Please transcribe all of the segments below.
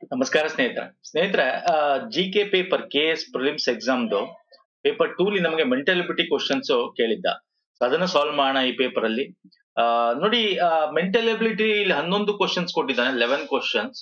ನಮಸ್ಕಾರ ಸ್ನೇಹಿತರ ಸ್ನೇಹಿತರ G K paper K S prelims ಎಕ್ಸಾಮ್ದು ಪೇಪರ್ ಟೂಲಿ ನಮಗೆ ಮೆಂಟಲಿಬಿಟಿ ಕ್ವಶನ್ಸ್ ಕೇಳಿದ್ದ So ಅದನ್ನ ಸಾಲ್ವ್ ಮಾಡೋಣ ಈ ಪೇಪರ್ ಅಲ್ಲಿ ಆ, ನೋಡಿ ಮೆಂಟಲ್ ಎಬಿಲಿಟಿ ಇಲ್ಲಿ ಹನ್ನೊಂದು ಕ್ವಶನ್ಸ್ ಕೊಟ್ಟಿದ್ದಾನೆ ಲೆವೆನ್ ಕ್ವಶನ್ಸ್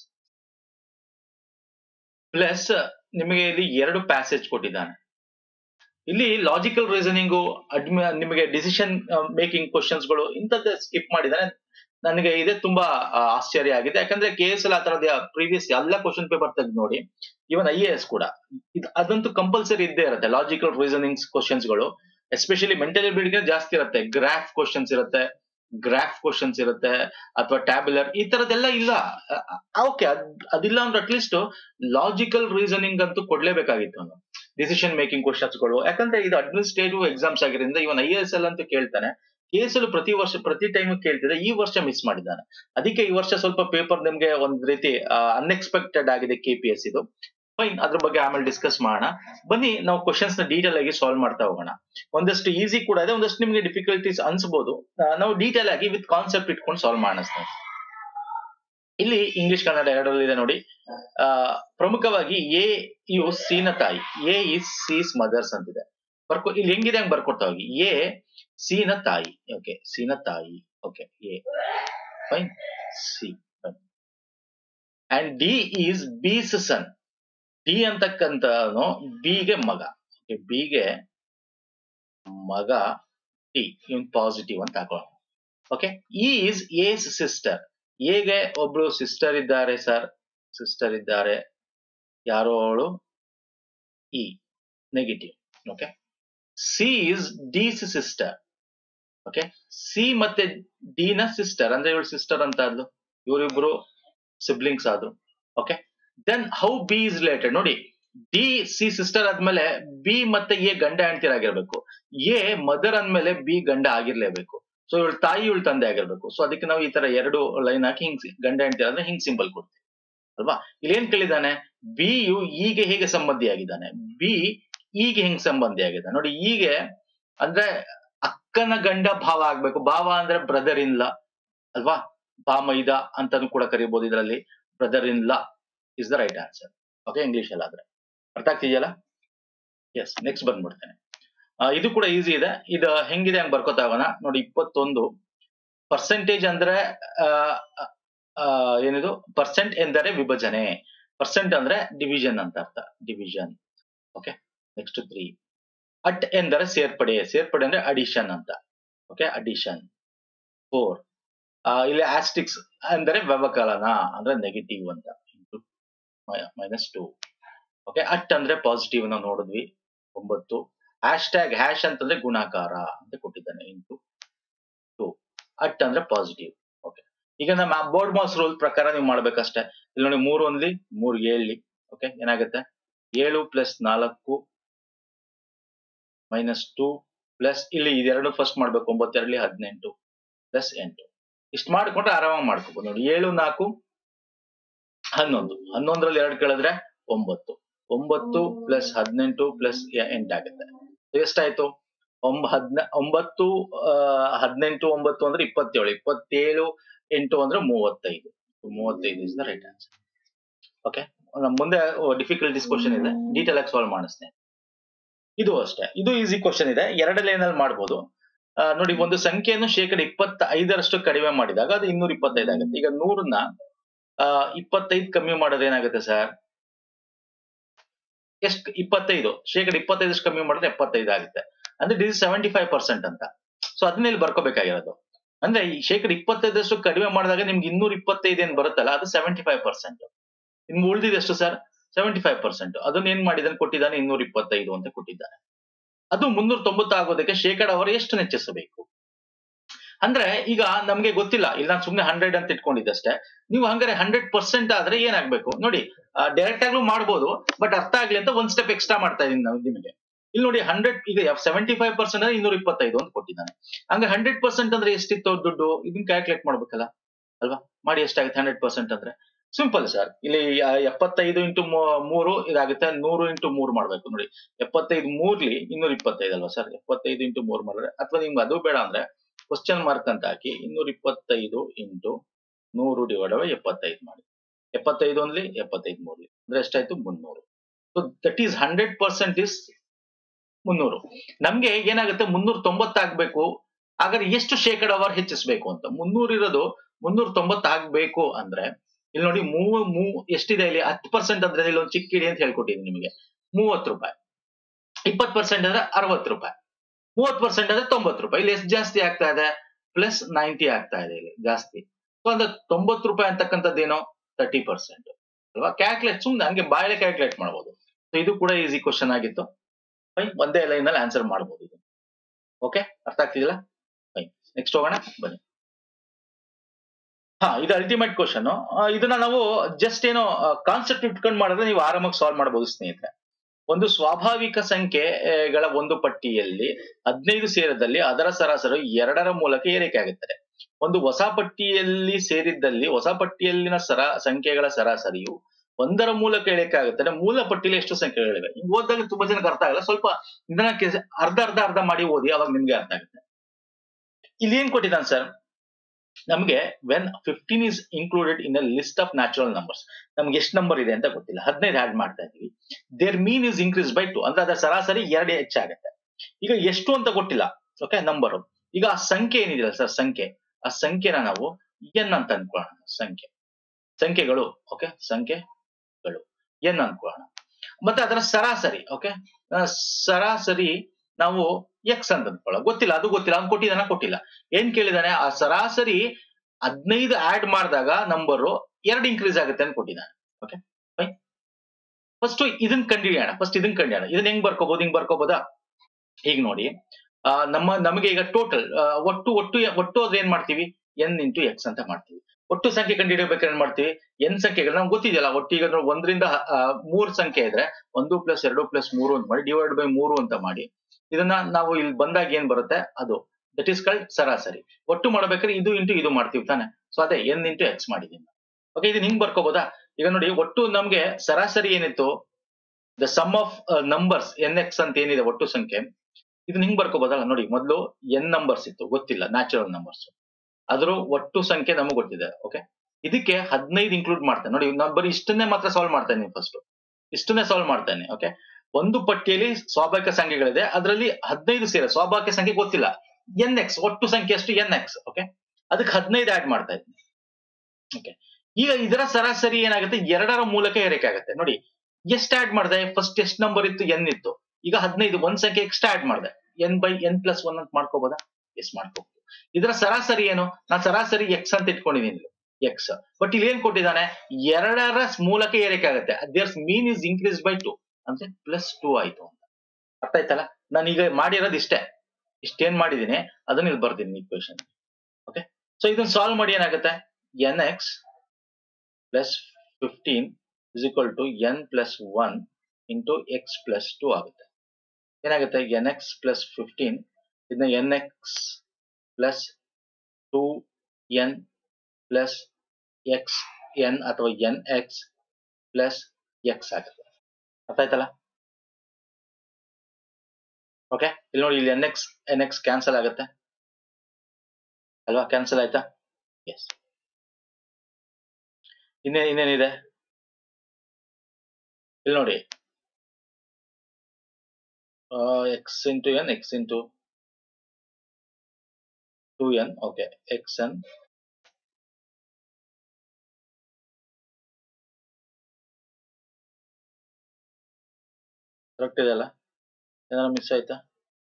ಪ್ಲಸ್ ನಿಮಗೆ ಇಲ್ಲಿ ಎರಡು ಪ್ಯಾಸೇಜ್ ಕೊಟ್ಟಿದ್ದಾನೆ ಇಲ್ಲಿ ಲಾಜಿಕಲ್ ರೀಸನಿಂಗು ಅಡ್ಮಿ ನಿಮಗೆ ಡಿಸಿಷನ್ ಮೇಕಿಂಗ್ ಕ್ವಶನ್ಸ್ ಗಳು ಇಂಥದ್ದು ಸ್ಕಿಪ್ ಮಾಡಿದ್ದಾನೆ ನನಗೆ ಇದೆ ತುಂಬಾ ಆ, ಆಶ್ಚರ್ಯ ಆಗಿದೆ ಯಾಕಂದ್ರೆ ಕೆ ಎಸ್ ಎಲ್ ಆ ತರದ ಪ್ರೀವಿಯಸ್ ಎಲ್ಲ ಕ್ವಶನ್ ಪೇಪರ್ ತೆಗೆದು ನೋಡಿ ಇವನ್ ಐ ಎ ಎಸ್ ಕೂಡ ಇದು ಅದಂತೂ ಕಂಪಲ್ಸರಿ ಇದ್ದೇ ಇರುತ್ತೆ ಲಾಜಿಕಲ್ ರೀಸನಿಂಗ್ ಕ್ವಶನ್ಸ್ ಗಳು ಎಸ್ಪೆಷಲಿ ಮೆಂಟಲ್ ಎಬಿಲಿಟಿ ಜಾಸ್ತಿ ಇರುತ್ತೆ ಗ್ರಾಫ್ ಕ್ವಶನ್ಸ್ ಇರುತ್ತೆ ಗ್ರಾಫ್ ಕ್ವಶನ್ಸ್ ಇರುತ್ತೆ ಅಥವಾ ಟ್ಯಾಬ್ಯುಲರ್ ಈ ತರದೆಲ್ಲ ಇಲ್ಲ ಓಕೆ ಅದಿಲ್ಲ ಅಂದ್ರೆ ಅಟ್ಲೀಸ್ಟ್ ಲಾಜಿಕಲ್ ರೀಸನಿಂಗ್ ಅಂತೂ ಕೊಡ್ಲೇಬೇಕಾಗಿತ್ತು ಅವನು ಡಿಸಿಷನ್ ಮೇಕಿಂಗ್ ಕ್ವಶನ್ಸ್ ಗಳು ಯಾಕಂದ್ರೆ ಇದು ಅಡ್ಮಿನಿಸ್ಟ್ರೇಟಿವ್ ಎಕ್ಸಾಮ್ಸ್ ಆಗಿರೋದ್ರಿಂದ ಇವನ್ ಐ ಎಸ್ ಎಲ್ ಅಂತ ಕೇಳ್ತಾನೆ ಕೆ ಎಸ್ ಎಲ್ ಪ್ರತಿ ವರ್ಷ ಪ್ರತಿ ಟೈಮ್ ಕೇಳ್ತಿದ್ರೆ ಈ ವರ್ಷ ಮಿಸ್ ಮಾಡಿದ್ದಾನೆ ಅದಕ್ಕೆ ಈ ವರ್ಷ ಸ್ವಲ್ಪ ಪೇಪರ್ ನಿಮ್ಗೆ ಒಂದ್ ರೀತಿ ಅನ್ಎಕ್ಸ್ಪೆಕ್ಟೆಡ್ ಆಗಿದೆ ಕೆ ಪಿ ಎಸ್ ಇದು ಫೈನ್ ಅದ್ರ ಬಗ್ಗೆ ಆಮೇಲೆ ಡಿಸ್ಕಸ್ ಮಾಡೋಣ ಬನ್ನಿ ನಾವು ಕ್ವಶನ್ಸ್ ನ ಡೀಟೇಲ್ ಆಗಿ ಸಾಲ್ವ್ ಮಾಡ್ತಾ ಹೋಗೋಣ ಒಂದಷ್ಟು ಈಸಿ ಕೂಡ ಇದೆ ಒಂದಷ್ಟು ನಿಮ್ಗೆ ಡಿಫಿಕಲ್ಟೀಸ್ ಅನ್ಸ್ಬೋದು ಆ, ನಾವು ಡೀಟೇಲ್ ಆಗಿ ವಿತ್ ಕಾನ್ಸೆಪ್ಟ್ ಇಟ್ಕೊಂಡು ಸಾಲ್ವ್ ಮಾಡೋಣ ಸ್ನೇಹಿತರೆ. ಇಲ್ಲಿ ಇಂಗ್ಲಿಷ್ ಕನ್ನಡ ಎರಡರಲ್ಲಿ ಇದೆ ನೋಡಿ ಆ, ಪ್ರಮುಖವಾಗಿ ಎ ಯು ಸೀನ ತಾಯಿ ಎ ಇಸ್ ಸೀಸ್ ಮದರ್ಸ್ ಅಂತಿದೆ ಬರ್ಕೊ ಇಲ್ಲಿ ಹೆಂಗಿದೆ ಹಂಗ್ ಬರ್ಕೊಡ್ತಾ ಹೋಗಿ ಎ ಸೀನ ತಾಯಿ ಓಕೆ ಸೀನ ತಾಯಿ okay A fine C fine and D is B's son D ಅಂತಕ್ಕಂಥವನು ಬಿಗೆ ಮಗ ಓಕೆ ಬಿಗೆ ಮಗ ಟಿ ಇವನ್ ಪಾಸಿಟಿವ್ ಅಂತ ಹಾಕೋಣ ಓಕೆ ಈಸ್ ಏಸ್ ಸಿಸ್ಟರ್ ಎಗೆ ಒಬ್ಳು ಸಿಸ್ಟರ್ ಇದ್ದಾರೆ ಸರ್ ಸಿಸ್ಟರ್ ಇದ್ದಾರೆ ಯಾರೋ ಅವಳು E negative okay C is this sister okay C ಮತ್ತೆ ಡಿ ನ ಸಿಸ್ಟರ್ ಅಂದ್ರೆ ಇವಳು ಸಿಸ್ಟರ್ ಅಂತ ಆದ್ಲು ಇವರಿಬ್ರು ಸಿಬ್ಲಿಂಗ್ಸ್ ಆದ್ರು okay then how B is related ನೋಡಿ ಡಿ ಸಿ ಸಿಸ್ಟರ್ ಆದ್ಮೇಲೆ ಬಿ ಮತ್ತೆ ಎ ಗಂಡ ಹೆಂಡ್ತಿರಾಗಿರ್ಬೇಕು ಎ ಮದರ್ ಅಂದ್ಮೇಲೆ ಬಿ ಗಂಡ ಆಗಿರ್ಲೇಬೇಕು ಸೊ ಇವಳು ತಾಯಿ ಇವಳು ತಂದೆ ಆಗಿರ್ಬೇಕು ಸೊ ಅದಕ್ಕೆ ನಾವು ಈ ತರ ಎರಡು ಲೈನ್ ಹಾಕಿ ಹಿಂಗ್ ಸಿ- ಗಂಡ ಹೆಂಡ್ತಿ ಅಂದ್ರೆ ಹಿಂಗ್ ಸಿಂಬಲ್ ಕೊಡ್ತೀವಿ ಅಲ್ವಾ ಇಲ್ಲಿ ಏನ್ ಕೇಳಿದಾನೆ ಬಿ ಯು ಈಗೆ ಹೇಗೆ ಸಂಬಂಧಿಯಾಗಿದ್ದಾನೆ ಬಿ ಈಗೆ ಹೆಂಗ್ ಸಂಬಂಧಿಯಾಗಿದ್ದಾನೆ ನೋಡಿ ಈಗೆ ಅಂದ್ರೆ ಅಕ್ಕನ ಗಂಡ ಭಾವ ಆಗ್ಬೇಕು ಭಾವ ಅಂದ್ರೆ ಬ್ರದರ್ ಇನ್ ಲಾ ಅಲ್ವಾ ಬಾಮೈದ ಅಂತಾನು ಕೂಡ ಕರಿಬಹುದು ಇದರಲ್ಲಿ brother in law is the right answer okay English ಅಲ್ಲಿ ಆದ್ರೆ ಅರ್ಥ ಆಗ್ತಿದೆಯಲ್ಲ ಎಸ್ ನೆಕ್ಸ್ಟ್ ಬಂದ್ಬಿಡ್ತೇನೆ ಆ, ಇದು ಕೂಡ ಈಸಿ ಇದೆ ಇದು ಹೆಂಗಿದೆ ಹಂಗ್ ಬರ್ಕೋತಾ ಹೋಗೋಣ ನೋಡಿ ಇಪ್ಪತ್ತೊಂದು ಪರ್ಸೆಂಟೇಜ್ ಅಂದ್ರೆ ಆ, ಆ, ಏನಿದು ಪರ್ಸೆಂಟ್ ಎಂದರೆ ವಿಭಜನೆ ಪರ್ಸೆಂಟ್ ಅಂದ್ರೆ ಡಿವಿಷನ್ ಅಂತ ಅರ್ಥ division okay next three at ಎಂದರೆ ಸೇರ್ಪಡೆ ಸೇರ್ಪಡೆ ಅಂದ್ರೆ ಅಡಿಷನ್ ಅಂತ ಓಕೆ ಅಡಿಷನ್ ಫೋರ್ ಇಲ್ಲಿ ಆಸ್ಟಿಕ್ಸ್ ಅಂದರೆ ವ್ಯವಕಲನ ಅಂದ್ರೆ ನೆಗೆಟಿವ್ ಅಂತ ಮೈನಸ್ ಟೂ ಓಕೆ ಅಟ್ ಅಂದ್ರೆ ಪಾಸಿಟಿವ್ ನಾವು ನೋಡಿದ್ವಿ ಒಂಬತ್ತು ಹ್ಯಾಶ್ ಟ್ಯಾಗ್ ಹ್ಯಾಶ್ ಅಂತಂದ್ರೆ ಗುಣಾಕಾರ ಅಂತ ಕೊಟ್ಟಿದ್ದಾನೆ ಇಂಟು ಟೂ ಅಟ್ ಅಂದ್ರೆ ಪಾಸಿಟಿವ್ ಓಕೆ ಈಗ ನಮ್ಮ ಬೋರ್ಡ್ ಮಾಸ್ ರೂಲ್ ಪ್ರಕಾರ ನೀವು ಮಾಡ್ಬೇಕಷ್ಟೇ ಇಲ್ಲಿ ನೋಡಿ ಮೂರು ಒಂದ್ಲಿ ಮೂರು ಏಳ್ಲಿ ಓಕೆ ಏನಾಗುತ್ತೆ ಏಳು ಪ್ಲಸ್ ನಾಲ್ಕು ಮೈನಸ್ ಟೂ ಪ್ಲಸ್ ಇಲ್ಲಿ ಇದೆರಡು ಫಸ್ಟ್ ಮಾಡ್ಬೇಕು ಒಂಬತ್ತೆರಡ್ಲಿ ಹದಿನೆಂಟು ಪ್ಲಸ್ ಎಂಟು ಇಷ್ಟು ಮಾಡ್ಕೊಂಡ್ರೆ ಆರಾಮಾಗಿ ಮಾಡ್ಕೋಬಹುದು ನೋಡಿ ಏಳು ನಾಲ್ಕು ಹನ್ನೊಂದು ಹನ್ನೊಂದರಲ್ಲಿ ಎರಡು ಕೇಳಿದ್ರೆ ಒಂಬತ್ತು ಒಂಬತ್ತು ಪ್ಲಸ್ ಹದಿನೆಂಟು ಪ್ಲಸ್ ಎಂಟಾಗುತ್ತೆ ಎಷ್ಟಾಯ್ತು ಒಂಬ ಹದ್ನ ಒಂಬತ್ತು ಆ, ಹದಿನೆಂಟು ಒಂಬತ್ತು ಅಂದ್ರೆ ಇಪ್ಪತ್ತೇಳು ಇಪ್ಪತ್ತೇಳು ಎಂಟು ಅಂದ್ರೆ ಮೂವತ್ತೈದು ಮೂವತ್ತೈದು is the right answer okay ಮುಂದೆ ಡಿಫಿಕಲ್ಟೀಸ್ ಕ್ವಶನ್ ಇದೆ ಡೀಟೇಲ್ ಆಗಿ ಸಾಲ್ವ್ ಮಾಡಿಸ್ತೇನೆ ಇದು ಅಷ್ಟೇ ಇದು ಈಸಿ ಕ್ವಶನ್ ಇದೆ ಎರಡು ಲೈನಲ್ಲಿ ಮಾಡ್ಬೋದು ಆ, ನೋಡಿ ಒಂದು ಸಂಖ್ಯೆಯನ್ನು ಶೇಕಡ ಇಪ್ಪತ್ತ ಐದರಷ್ಟು ಕಡಿಮೆ ಮಾಡಿದಾಗ ಅದು ಇನ್ನೂರ ಇಪ್ಪತ್ತೈದು ಆಗುತ್ತೆ ಈಗ ನೂರನ್ನ ಆ, ಇಪ್ಪತ್ತೈದು ಕಮ್ಮಿ ಮಾಡೋದು ಏನಾಗುತ್ತೆ ಸರ್ ಎಷ್ಟು ಇಪ್ಪತ್ತೈದು ಶೇಕಡ ಇಪ್ಪತ್ತೈದಷ್ಟು ಕಮ್ಮಿ ಮಾಡಿದ್ರೆ ಎಪ್ಪತ್ತೈದು ಆಗುತ್ತೆ ಅಂದ್ರೆ ಡಿಸ್ ಸೆವೆಂಟಿ ಫೈವ್ ಪರ್ಸೆಂಟ್ ಅಂತ ಸೊ ಅದನ್ನ ಇಲ್ಲಿ ಬರ್ಕೋಬೇಕಾಗಿರೋದು ಅಂದ್ರೆ ಈ ಶೇಕಡ ಇಪ್ಪತ್ತೈದಷ್ಟು ಕಡಿಮೆ ಮಾಡಿದಾಗ ನಿಮ್ಗೆ ಇನ್ನೂರ ಇಪ್ಪತ್ತೈದು ಏನ್ ಬರುತ್ತಲ್ಲ ಅದು ಸೆವೆಂಟಿ ಫೈವ್ ಪರ್ಸೆಂಟ್ ನಿಮ್ಗೆ ಉಳಿದಿದೆ ಎಷ್ಟು ಸರ್ ಸೆವೆಂಟಿ ಫೈವ್ ಪರ್ಸೆಂಟ್ ಅದನ್ನ ಏನ್ ಮಾಡಿದಾನೆ ಕೊಟ್ಟಿದ್ದಾನೆ ಇನ್ನೂರ ಇಪ್ಪತ್ತೈದು ಅಂತ ಕೊಟ್ಟಿದ್ದಾನೆ ಅದು ಮುನ್ನೂರ ತೊಂಬತ್ತು ಆಗೋದಕ್ಕೆ ಶೇಕಡ ಅವರು ಎಷ್ಟು ಹೆಚ್ಚಿಸಬೇಕು ಅಂದ್ರೆ ಈಗ ನಮ್ಗೆ ಗೊತ್ತಿಲ್ಲ ಇಲ್ಲಿ ನಾನು ಸುಮ್ನೆ ಹಂಡ್ರೆಡ್ ಅಂತ ಇಟ್ಕೊಂಡಿದ್ದಷ್ಟೇ ನೀವು ಹಂಗಾರೆ ಹಂಡ್ರೆಡ್ ಪರ್ಸೆಂಟ್ ಆದ್ರೆ ಏನಾಗ್ಬೇಕು ನೋಡಿ ಡೈರೆಕ್ಟ್ ಆಗ್ಲೂ ಮಾಡ್ಬೋದು ಬಟ್ ಅರ್ಥ ಆಗ್ಲಿ ಅಂತ ಒಂದ್ ಸ್ಟೆಪ್ ಎಕ್ಸ್ಟ್ರಾ ಮಾಡ್ತಾ ಇದೀನಿ ನಾವು ನಿಮಗೆ ಇಲ್ಲಿ ನೋಡಿ ಹಂಡ್ರೆಡ್ ಈಗ ಸೆವೆಂಟಿ ಫೈವ್ ಪರ್ಸೆಂಟ್ ಅಂದ್ರೆ ಇನ್ನೂರ ಇಪ್ಪತ್ತೈದು ಅಂತ ಕೊಟ್ಟಿದ್ದಾನೆ ಹಂಗ ಹಂಡ್ರೆಡ್ ಪರ್ಸೆಂಟ್ ಅಂದ್ರೆ ಎಷ್ಟಿತ್ತು ಅವ್ರ್ ದುಡ್ಡು ಇದನ್ನ ಕ್ಯಾಲ್ಕುಲೇಟ್ ಮಾಡ್ಬೇಕಲ್ಲ ಅಲ್ವಾ ಮಾಡಿ ಎಷ್ಟಾಗುತ್ತೆ ಹಂಡ್ರೆಡ್ ಪರ್ಸೆಂಟ್ ಅಂದ್ರೆ ಸಿಂಪಲ್ ಸರ್ ಇಲ್ಲಿ ಆ, ಎಪ್ಪತ್ತೈದು ಇಂಟು ಮೂರು ಇದಾಗುತ್ತೆ ನೂರು ಇಂಟು ಮೂರು ಮಾಡ್ಬೇಕು ನೋಡಿ ಎಪ್ಪತ್ತೈದು ಮೂರ್ಲಿ ಇನ್ನೂರ ಇಪ್ಪತ್ತೈದು ಅಲ್ವಾ ಸರ್ ಎಪ್ಪತ್ತೈದು ಇಂಟು ಮೂರ್ ಮಾಡಿದ್ರೆ ಅಥವಾ ನಿಮ್ಗೆ ಅದು ಬೇಡ ಅಂದ್ರೆ ಕ್ವಶನ್ ಮಾರ್ಕ್ ಅಂತ ಹಾಕಿ ಇನ್ನೂರ ಇಪ್ಪತ್ತೈದು ಇಂಟು ನೂರು ಡಿವೈಡ್ ಬೈ ಎಪ್ಪತ್ತೈದು ಮಾಡಿ ಎಪ್ಪತ್ತೈದು ಒಂದ್ಲಿ ಎಪ್ಪತ್ತೈದು ಮೂರ್ಲಿ ಅಂದ್ರೆ ಎಷ್ಟಾಯ್ತು ಮುನ್ನೂರು so that is hundred percent is ಮುನ್ನೂರು ನಮ್ಗೆ ಏನಾಗುತ್ತೆ ಮುನ್ನೂರ ತೊಂಬತ್ತಾಗ್ಬೇಕು ಹಾಗಾದ್ರೆ ಎಷ್ಟು ಶೇಕಡಾವಾರು ಹೆಚ್ಚಿಸ್ಬೇಕು ಅಂತ ಮುನ್ನೂರು ಇರೋದು ಮುನ್ನೂರ ತೊಂಬತ್ತಾಗ್ಬೇಕು ಅಂದ್ರೆ ಇಲ್ಲಿ ನೋಡಿ ಮೂವ್ ಮೂ ಎಷ್ಟಿದೆ ಇಲ್ಲಿ ಹತ್ತು ಪರ್ಸೆಂಟ್ ಅಂದ್ರೆ ಇಲ್ಲಿ ಒಂದು ಚಿಕ್ಕ ಇಡಿ ಅಂತ ಹೇಳ್ಕೊಟ್ಟಿದ್ದೀನಿ ನಿಮಗೆ ಮೂವತ್ತು ರೂಪಾಯಿ ಇಪ್ಪತ್ತು ಪರ್ಸೆಂಟ್ ಅಂದ್ರೆ ಅರವತ್ತು ರೂಪಾಯಿ ಮೂವತ್ತು ಪರ್ಸೆಂಟ್ ಅಂದ್ರೆ ತೊಂಬತ್ತು ರೂಪಾಯಿ ಇಲ್ಲಿ ಎಷ್ಟು ಜಾಸ್ತಿ ಆಗ್ತಾ ಇದೆ ಪ್ಲಸ್ ನೈಂಟಿ ಆಗ್ತಾ ಇದೆ ಇಲ್ಲಿ ಜಾಸ್ತಿ ಸೊ ಅಂದ್ರೆ ತೊಂಬತ್ತು ರೂಪಾಯಿ ಅಂತಕ್ಕಂಥದ್ದೇನೋ ತರ್ಟಿ ಪರ್ಸೆಂಟ್ ಅಲ್ವಾ ಕ್ಯಾಲ್ಕುಲೇಟ್ ಸುಮ್ನೆ ಹಂಗೆ ಬಾಯಲ್ಲೇ ಕ್ಯಾಲ್ಕುಲೇಟ್ ಮಾಡ್ಬೋದು ಸೊ ಇದು ಕೂಡ ಈಸಿ ಕ್ವಶನ್ ಆಗಿತ್ತು ಫೈನ್ ಒಂದೇ ಲೈನ್ ಅಲ್ಲಿ ಆನ್ಸರ್ ಮಾಡ್ಬೋದು ಇದು ಓಕೆ ಅರ್ಥ ಆಗ್ತಿದಿಲ್ಲ ಫೈನ್ ನೆಕ್ಸ್ಟ್ ಹೋಗೋಣ ಬನ್ನಿ ಹಾ ಇದು ಅಲ್ಟಿಮೇಟ್ ಕ್ವಶನ್ ಇದನ್ನ ನಾವು ಜಸ್ಟ್ ಏನೋ ಕಾನ್ಸೆಪ್ಟ್ ಇಟ್ಕೊಂಡು ಮಾಡಿದ್ರೆ ನೀವು ಆರಾಮಾಗಿ ಸಾಲ್ವ್ ಮಾಡಬಹುದು ಸ್ನೇಹಿತರೆ ಒಂದು ಸ್ವಾಭಾವಿಕ ಸಂಖ್ಯೆಗಳ ಒಂದು ಪಟ್ಟಿಯಲ್ಲಿ ಹದಿನೈದು ಸೇರಿದಲ್ಲಿ ಅದರ ಸರಾಸರಿ ಎರಡರ ಮೂಲಕ ಏರಿಕೆ ಆಗುತ್ತದೆ ಒಂದು ಹೊಸ ಪಟ್ಟಿಯಲ್ಲಿ ಸೇರಿದ್ದಲ್ಲಿ ಹೊಸ ಪಟ್ಟಿಯಲ್ಲಿನ ಸರ ಸಂಖ್ಯೆಗಳ ಸರಾಸರಿಯು ಒಂದರ ಮೂಲಕ ಏರಿಕೆ ಆಗುತ್ತದೆ ಮೂಲ ಪಟ್ಟಿಯಲ್ಲಿ ಎಷ್ಟು ಸಂಖ್ಯೆಗಳಿವೆ ಹಿಂಗ್ ಓದಿದಾಗ ತುಂಬಾ ಜನಕ್ಕೆ ಅರ್ಥ ಆಗಲ್ಲ ಸ್ವಲ್ಪ ಇದನ್ನ ಕೆ- ಅರ್ಧ ಅರ್ಧ ಅರ್ಧ ಮಾಡಿ ಓದಿ ಅವಾಗ ನಿಮ್ಗೆ ಅರ್ಥ ಆಗುತ್ತೆ ಇಲ್ಲಿ ಏನ್ ಕೊಟ್ಟಿದ್ದಾನೆ ಸರ್ ನಮ್ಗೆ when fifteen is included in a list of natural numbers ನಮ್ಗೆ ಎಷ್ಟು ನಂಬರ್ ಇದೆ ಅಂತ ಗೊತ್ತಿಲ್ಲ ಹದಿನೈದು ಆಡ್ ಮಾಡ್ತಾ ಇದೀವಿ their mean is increase by two ಅಂದ್ರೆ ಅದರ ಸರಾಸರಿ ಎರಡು ಹೆಚ್ಚಾಗುತ್ತೆ ಈಗ ಎಷ್ಟು ಅಂತ ಗೊತ್ತಿಲ್ಲ ಓಕೆ ನಂಬರ್ ಈಗ ಆ ಸಂಖ್ಯೆ ಏನಿದೆ ಸರ್ ಸಂಖ್ಯೆ ಆ ಸಂಖ್ಯೆನ ನಾವು ಎನ್ ಅಂತ ಅನ್ಕೊಳ್ಳೋಣ ಸಂಖ್ಯೆ ಸಂಖ್ಯೆಗಳು ಓಕೆ ಸಂಖ್ಯೆಗಳು ಎನ್ ಅನ್ಕೊಳ್ಳೋಣ ಮತ್ತೆ ಅದರ ಸರಾಸರಿ ಓಕೆ ಸರಾಸರಿ ನಾವು ಎಕ್ಸ್ ಅಂತ ಅನ್ಕೊಳ್ಳೋಣ ಗೊತ್ತಿಲ್ಲ ಅದು ಗೊತ್ತಿಲ್ಲ ಅವ್ನು ಕೊಟ್ಟಿದ್ದಾನ ಕೊಟ್ಟಿಲ್ಲ ಏನ್ ಕೇಳಿದಾನೆ ಆ ಸರಾಸರಿ ಹದಿನೈದು ಆಡ್ ಮಾಡಿದಾಗ ನಂಬರು ಎರಡು ಇನ್ಕ್ರೀಸ್ ಆಗುತ್ತೆ ಅಂತ ಕೊಟ್ಟಿದ್ದಾನೆ ಓಕೆ ಫೈನ್ ಫಸ್ಟ್ ಇದನ್ನ ಕಂಡಿಡಿಯೋಣ ಫಸ್ಟ್ ಇದನ್ನ ಕಂಡಿಡಿಯೋಣ ಇದನ್ನ ಹೆಂಗ್ ಬರ್ಕೋಬಹುದು ಹಿಂಗ್ ಬರ್ಕೋಬಹುದಾ ಈಗ ನೋಡಿ ಆ, ನಮ್ಮ ನಮಗೆ ಈಗ ಟೋಟಲ್ ಒಟ್ಟು ಒಟ್ಟು ಒಟ್ಟು ಅದ್ರ ಏನ್ ಮಾಡ್ತೀವಿ ಎನ್ ಇಂಟು ಎಕ್ಸ್ ಅಂತ ಮಾಡ್ತೀವಿ ಒಟ್ಟು ಸಂಖ್ಯೆ ಕಂಡುಹಿಡಿಯಬೇಕಾದ್ರೆ ಏನ್ ಮಾಡ್ತೀವಿ ಎನ್ ಸಂಖ್ಯೆಗಳು ನಮ್ಗೆ ಗೊತ್ತಿದೆಯಲ್ಲ ಒಟ್ಟು ಈಗ ನೋಡಿ ಒಂದರಿಂದ ಆ, ಮೂರ್ ಸಂಖ್ಯೆ ಇದ್ರೆ ಒಂದು ಪ್ಲಸ್ ಎರಡು ಪ್ಲಸ್ ಮೂರು ಅಂತ ಮಾಡಿ ಡಿವೈಡ್ ಬೈ ಮೂರು ಅಂತ ಮಾಡಿ ಇದನ್ನ ನಾವು ಇಲ್ಲಿ ಬಂದಾಗ ಏನ್ ಬರುತ್ತೆ ಅದು ದಟ್ ಈಸ್ ಕಲ್ಡ್ ಸರಾಸರಿ ಒಟ್ಟು ಮಾಡ್ಬೇಕಾದ್ರೆ ಇದು ಇಂಟು ಇದು ಮಾಡ್ತೀವಿ ತಾನೆ ಸೊ ಅದೇ ಎನ್ ಇಂಟು ಎಕ್ಸ್ ಮಾಡಿದೀನಿ ಓಕೆ ಇದನ್ನ ಹಿಂಗ್ ಬರ್ಕೋಬೋದಾ ಈಗ ನೋಡಿ ಒಟ್ಟು ನಮ್ಗೆ ಸರಾಸರಿ ಏನಿತ್ತು the sum of numbers n x ಅಂತ ಏನಿದೆ ಒಟ್ಟು ಸಂಖ್ಯೆ ಇದನ್ನ ಹಿಂಗ್ ಬರ್ಕೋಬೋದಲ್ಲ ನೋಡಿ ಮೊದಲು ಎನ್ ನಂಬರ್ಸ್ ಇತ್ತು ಗೊತ್ತಿಲ್ಲ ನ್ಯಾಚುರಲ್ ನಂಬರ್ಸ್ ಅದ್ರ ಒಟ್ಟು ಸಂಖ್ಯೆ ನಮಗೆ ಗೊತ್ತಿದೆ ಓಕೆ ಇದಕ್ಕೆ ಹದಿನೈದು ಇನ್ಕ್ಲೂಡ್ ಮಾಡ್ತೇನೆ ನೋಡಿ ನಾನು ಬರೀ ಇಷ್ಟನ್ನೇ ಮಾತ್ರ ಸಾಲ್ವ್ ಮಾಡ್ತೇನೆ ಫಸ್ಟ್ ಇಷ್ಟನ್ನೇ ಸಾಲ್ವ್ ಮಾಡ್ತೇನೆ ಓಕೆ ಒಂದು ಪಟ್ಟಿಯಲ್ಲಿ ಸ್ವಾಭಾವಿಕ ಸಂಖ್ಯೆಗಳಿದೆ ಅದರಲ್ಲಿ ಹದಿನೈದು ಸೇರ ಸ್ವಾಭಾವಿಕ ಸಂಖ್ಯೆ ಗೊತ್ತಿಲ್ಲ ಎನ್ ಎಕ್ಸ್ ಒಟ್ಟು ಸಂಖ್ಯೆ ಅಷ್ಟು ಎನ್ ಎಕ್ಸ್ ಓಕೆ ಅದಕ್ಕೆ ಹದಿನೈದು ಆಡ್ ಮಾಡ್ತಾ ಇದ್ದೀನಿ ಓಕೆ ಈಗ ಇದರ ಸರಾಸರಿ ಏನಾಗುತ್ತೆ ಎರಡರ ಮೂಲಕ ಏರಿಕೆ ಆಗುತ್ತೆ ನೋಡಿ ಎಷ್ಟು ಆಡ್ ಮಾಡಿದೆ ಫಸ್ಟ್ ಎಷ್ಟು ನಂಬರ್ ಇತ್ತು ಎನ್ ಇತ್ತು ಈಗ ಹದಿನೈದು ಒಂದ್ ಸಂಖ್ಯೆ ಎಕ್ಸ್ಟ್ರಾ ಆಡ್ ಮಾಡಿದೆ n by n plus one ಅಂತ ಮಾಡ್ಕೋಬೋದಾ ಎಸ್ ಮಾಡ್ಕೋಬಹುದು ಇದರ ಸರಾಸರಿ ಏನು ನಾನು ಸರಾಸರಿ ಎಕ್ಸ್ ಅಂತ ಇಟ್ಕೊಂಡಿದ್ದೀನಿ ಎಕ್ಸ್ ಬಟ್ ಇಲ್ಲಿ ಏನ್ ಕೊಟ್ಟಿದ್ದಾನೆ ಎರಡರ ಮೂಲಕ ಏರಿಕೆ ಆಗುತ್ತೆ there's mean is increase by two ಅಂದ್ರೆ ಪ್ಲಸ್ ಟೂ ಆಯ್ತು ಅಂತ ಅರ್ಥ ಆಯ್ತಲ್ಲ ನಾನು ಈಗ ಮಾಡಿರೋದು ಇಷ್ಟೇ ಇಷ್ಟೇನ್ ಮಾಡಿದೀನಿ ಅದನ್ನ ಇಲ್ಲಿ ಬರ್ತೀನಿ ಇಕ್ವೇಶನ್ ಓಕೆ ಸೊ ಇದನ್ನ ಸಾಲ್ವ್ ಮಾಡಿ ಏನಾಗುತ್ತೆ n x plus fifteen is equal to n plus one into X plus two ಆಗುತ್ತೆ ಏನಾಗುತ್ತೆ ಎನ್ ಎಕ್ಸ್ ಪ್ಲಸ್ ಫಿಫ್ಟೀನ್ ಇದನ್ನ n x plus two n plus x n ಅಥವಾ ಎನ್ ಎಕ್ಸ್ ಪ್ಲಸ್ ಎಕ್ಸ್ ಆಗುತ್ತೆ ಅರ್ಥ ಆಯ್ತಲ್ಲ okay ಇಲ್ಲಿ ನೋಡಿ ಇಲ್ಲಿ n x n x cancel ಆಗುತ್ತೆ ಅಲ್ವಾ ಕ್ಯಾನ್ಸಲ್ ಆಯ್ತಾ ಎಸ್ ಇನ್ನೇ ಇನ್ನೇನಿದೆ ಇಲ್ಲಿ ನೋಡಿ x into n x into two n okay x n correct ಇದೆಯಲ್ಲ ಏನಾದ್ರು ಮಿಸ್ ಆಯ್ತಾ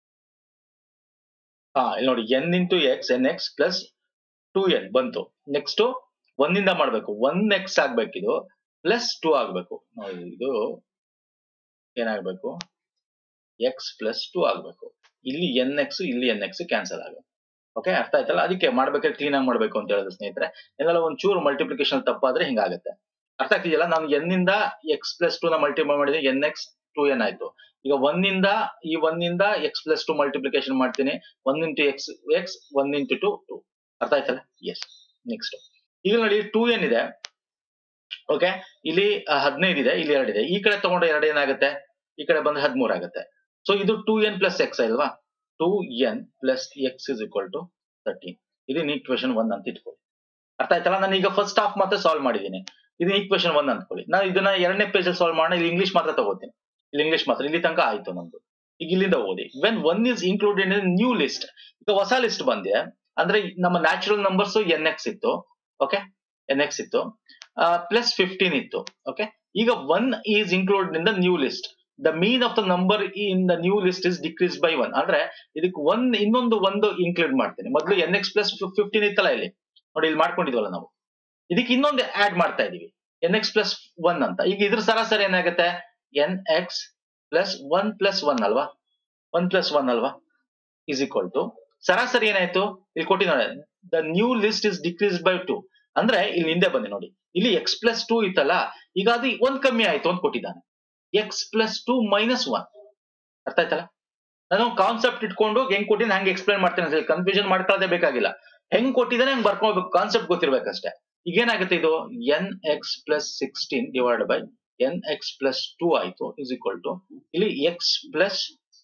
ಹಾ ಇಲ್ಲಿ ನೋಡಿ n into x n x plus two n ಬಂತು ನೆಕ್ಸ್ಟ್ ಒಂದಿಂದ ಮಾಡ್ಬೇಕು ಒನ್ ಎಕ್ಸ್ ಆಗ್ಬೇಕಿದು ಪ್ಲಸ್ ಟೂ ಆಗ್ಬೇಕು ನೋಡಿ ಇದು ಏನಾಗ್ಬೇಕು ಎಕ್ಸ್ ಪ್ಲಸ್ ಟೂ ಆಗ್ಬೇಕು ಇಲ್ಲಿ ಎನ್ ಎಕ್ಸ್ ಇಲ್ಲಿ ಎನ್ ಎಕ್ಸ್ ಕ್ಯಾನ್ಸಲ್ ಆಗುತ್ತೆ ಓಕೆ ಅರ್ಥ ಆಯ್ತಲ್ಲ ಅದಕ್ಕೆ ಮಾಡ್ಬೇಕಾದ್ರೆ ಕ್ಲೀನ್ ಆಗಿ ಮಾಡ್ಬೇಕು ಅಂತ ಹೇಳಿದ್ರೆ ಸ್ನೇಹಿತರೆ ಏನಾದ್ರು ಒಂದ್ ಚೂರು ಮಲ್ಟಿಪ್ಲಿಕೇಶನ್ ತಪ್ಪಾದ್ರೆ ಹಿಂಗಾಗುತ್ತೆ ಅರ್ಥ ಆಗ್ತಿದೆಯಲ್ಲ ನಾನು ಎನ್ ಇಂದ ಎಕ್ಸ್ ಪ್ಲಸ್ ಟೂ ನ ಮಲ್ಟಿಪ್ಲೈ ಮಾಡಿದ್ರೆ ಎನ್ ಎಕ್ಸ್ ಟೂ ಎನ್ ಆಯ್ತು ಈಗ ಒನ್ ಇಂದ ಈ ಒನ್ ಇಂದ ಎಕ್ಸ್ ಪ್ಲಸ್ ಟು ಮಲ್ಟಿಪ್ಲಿಕೇಶನ್ ಮಾಡ್ತೀನಿ one into x x one into two two ಅರ್ಥ ಆಯ್ತಲ್ಲ ಎಸ್ ನೆಕ್ಸ್ಟ್ ಈಗ ನೋಡಿ ಟೂ ಎನ್ ಇದೆ ಓಕೆ ಇಲ್ಲಿ ಹದಿನೈದು ಇದೆ ಇಲ್ಲಿ ಎರಡಿದೆ ಈ ಕಡೆ ತಗೊಂಡ್ರೆ ಎರಡು ಏನಾಗುತ್ತೆ ಈ ಕಡೆ ಬಂದ್ರೆ ಹದಿಮೂರು ಆಗುತ್ತೆ ಸೊ ಇದು ಟೂ ಎನ್ ಪ್ಲಸ್ ಎಕ್ಸ್ ಅಲ್ವಾ two n plus x is equal to thirteen ಇದು ಇಕ್ವೇಶನ್ ಒನ್ ಅಂತ ಇಟ್ಕೊಳ್ಳಿ ಅರ್ಥ ಆಯ್ತಲ್ಲ ನಾನು ಈಗ ಫಸ್ಟ್ ಹಾಫ್ ಮಾತ್ರ ಸಾಲ್ವ್ ಮಾಡಿದ್ದೀನಿ ಇದು ಈಕ್ವೇಶನ್ ಒನ್ ಅಂದ್ಕೊಳ್ಳಿ ನಾನು ಇದನ್ನ ಎರಡನೇ ಪೇಜ್ ಸಾಲ್ವ್ ಮಾಡೋಣ ಇಲ್ಲಿ ಇಂಗ್ಲಿಷ್ ಮಾತ್ರ ತಗೋತೀನಿ ಇಲ್ಲಿ ಇಂಗ್ಲಿಷ್ ಮಾತ್ರ ಇಲ್ಲಿ ತನಕ ಆಯ್ತು ನಮ್ದು ಈಗ ಇಲ್ಲಿಂದ ಓದಿ when one is included in new list ಈಗ ಹೊಸ ಲಿಸ್ಟ್ ಬಂದಿದೆ ಅಂದ್ರೆ ನಮ್ಮ ನ್ಯಾಚುರಲ್ ನಂಬರ್ಸ್ ಎನ್ ಎಕ್ಸ್ ಇತ್ತು ಓಕೆ ಎನ್ ಎಕ್ಸ್ ಇತ್ತು ಪ್ಲಸ್ ಫಿಫ್ಟೀನ್ ಇತ್ತು ಓಕೆ ಈಗ one is included in the new list the mean of the number in the new list is decrease by one ಅಂದ್ರೆ ಇದಕ್ಕೆ one ಇನ್ನೊಂದು ಒಂದು include ಮಾಡ್ತೀನಿ ಮೊದಲು ಎನ್ ಎಕ್ಸ್ ಪ್ಲಸ್ ಫಿಫ್ಟೀನ್ ಇತ್ತಲ್ಲ ಇಲ್ಲಿ ನೋಡಿ ಇಲ್ಲಿ ಮಾಡ್ಕೊಂಡಿದ್ವಲ್ಲ ನಾವು ಇದಕ್ಕೆ ಇನ್ನೊಂದು ಆಡ್ ಮಾಡ್ತಾ ಇದೀವಿ ಎನ್ ಎಕ್ಸ್ ಪ್ಲಸ್ ಒನ್ ಅಂತ ಈಗ ಇದ್ರ ಸರಾಸರಿ ಏನಾಗುತ್ತೆ n x plus one plus one ಅಲ್ವಾ ಒನ್ ಪ್ಲಸ್ ಒನ್ ಅಲ್ವಾ ಇಸ್ ಈಕ್ವಲ್ ಟು ಸರಾಸರಿ ಏನಾಯ್ತು ಇಲ್ಲಿ ಕೊಟ್ಟಿದ್ದಾರೆ the new list is decrease by two ಅಂದ್ರೆ ಇಲ್ಲಿ ಹಿಂದೆ ಬನ್ನಿ ನೋಡಿ ಇಲ್ಲಿ ಎಕ್ಸ್ ಪ್ಲಸ್ ಟೂ ಇತ್ತಲ್ಲ ಈಗ ಅದು ಒಂದ್ ಕಮ್ಮಿ ಆಯ್ತು ಅಂತ ಕೊಟ್ಟಿದ್ದಾನೆ x plus two minus one ಅರ್ಥ ಆಯ್ತಲ್ಲ ನಾನು ಕಾನ್ಸೆಪ್ಟ್ ಇಟ್ಕೊಂಡು ಹೆಂಗ್ ಕೊಟ್ಟಿದ್ದೀನಿ ಹಂಗೆ ಎಕ್ಸ್ಪ್ಲೈನ್ ಮಾಡ್ತೇನೆ ಕನ್ಫ್ಯೂಷನ್ ಮಾಡ್ಕೊಳ್ಳೋದೇ ಬೇಕಾಗಿಲ್ಲ ಹೆಂಗ್ ಕೊಟ್ಟಿದ್ದಾನೆ ಹಂಗ್ ಬರ್ಕೊಳ್ಬೇಕು ಕಾನ್ಸೆಪ್ಟ್ ಗೊತ್ತಿರ್ಬೇಕಷ್ಟೇ ಈಗ ಏನಾಗುತ್ತೆ ಇದು n x plus sixteen divide by n x plus two ಆಯ್ತು ಇಸ್ ಈಕ್ವಲ್ ಟು ಇಲ್ಲಿ ಎಕ್ಸ್ ಪ್ಲಸ್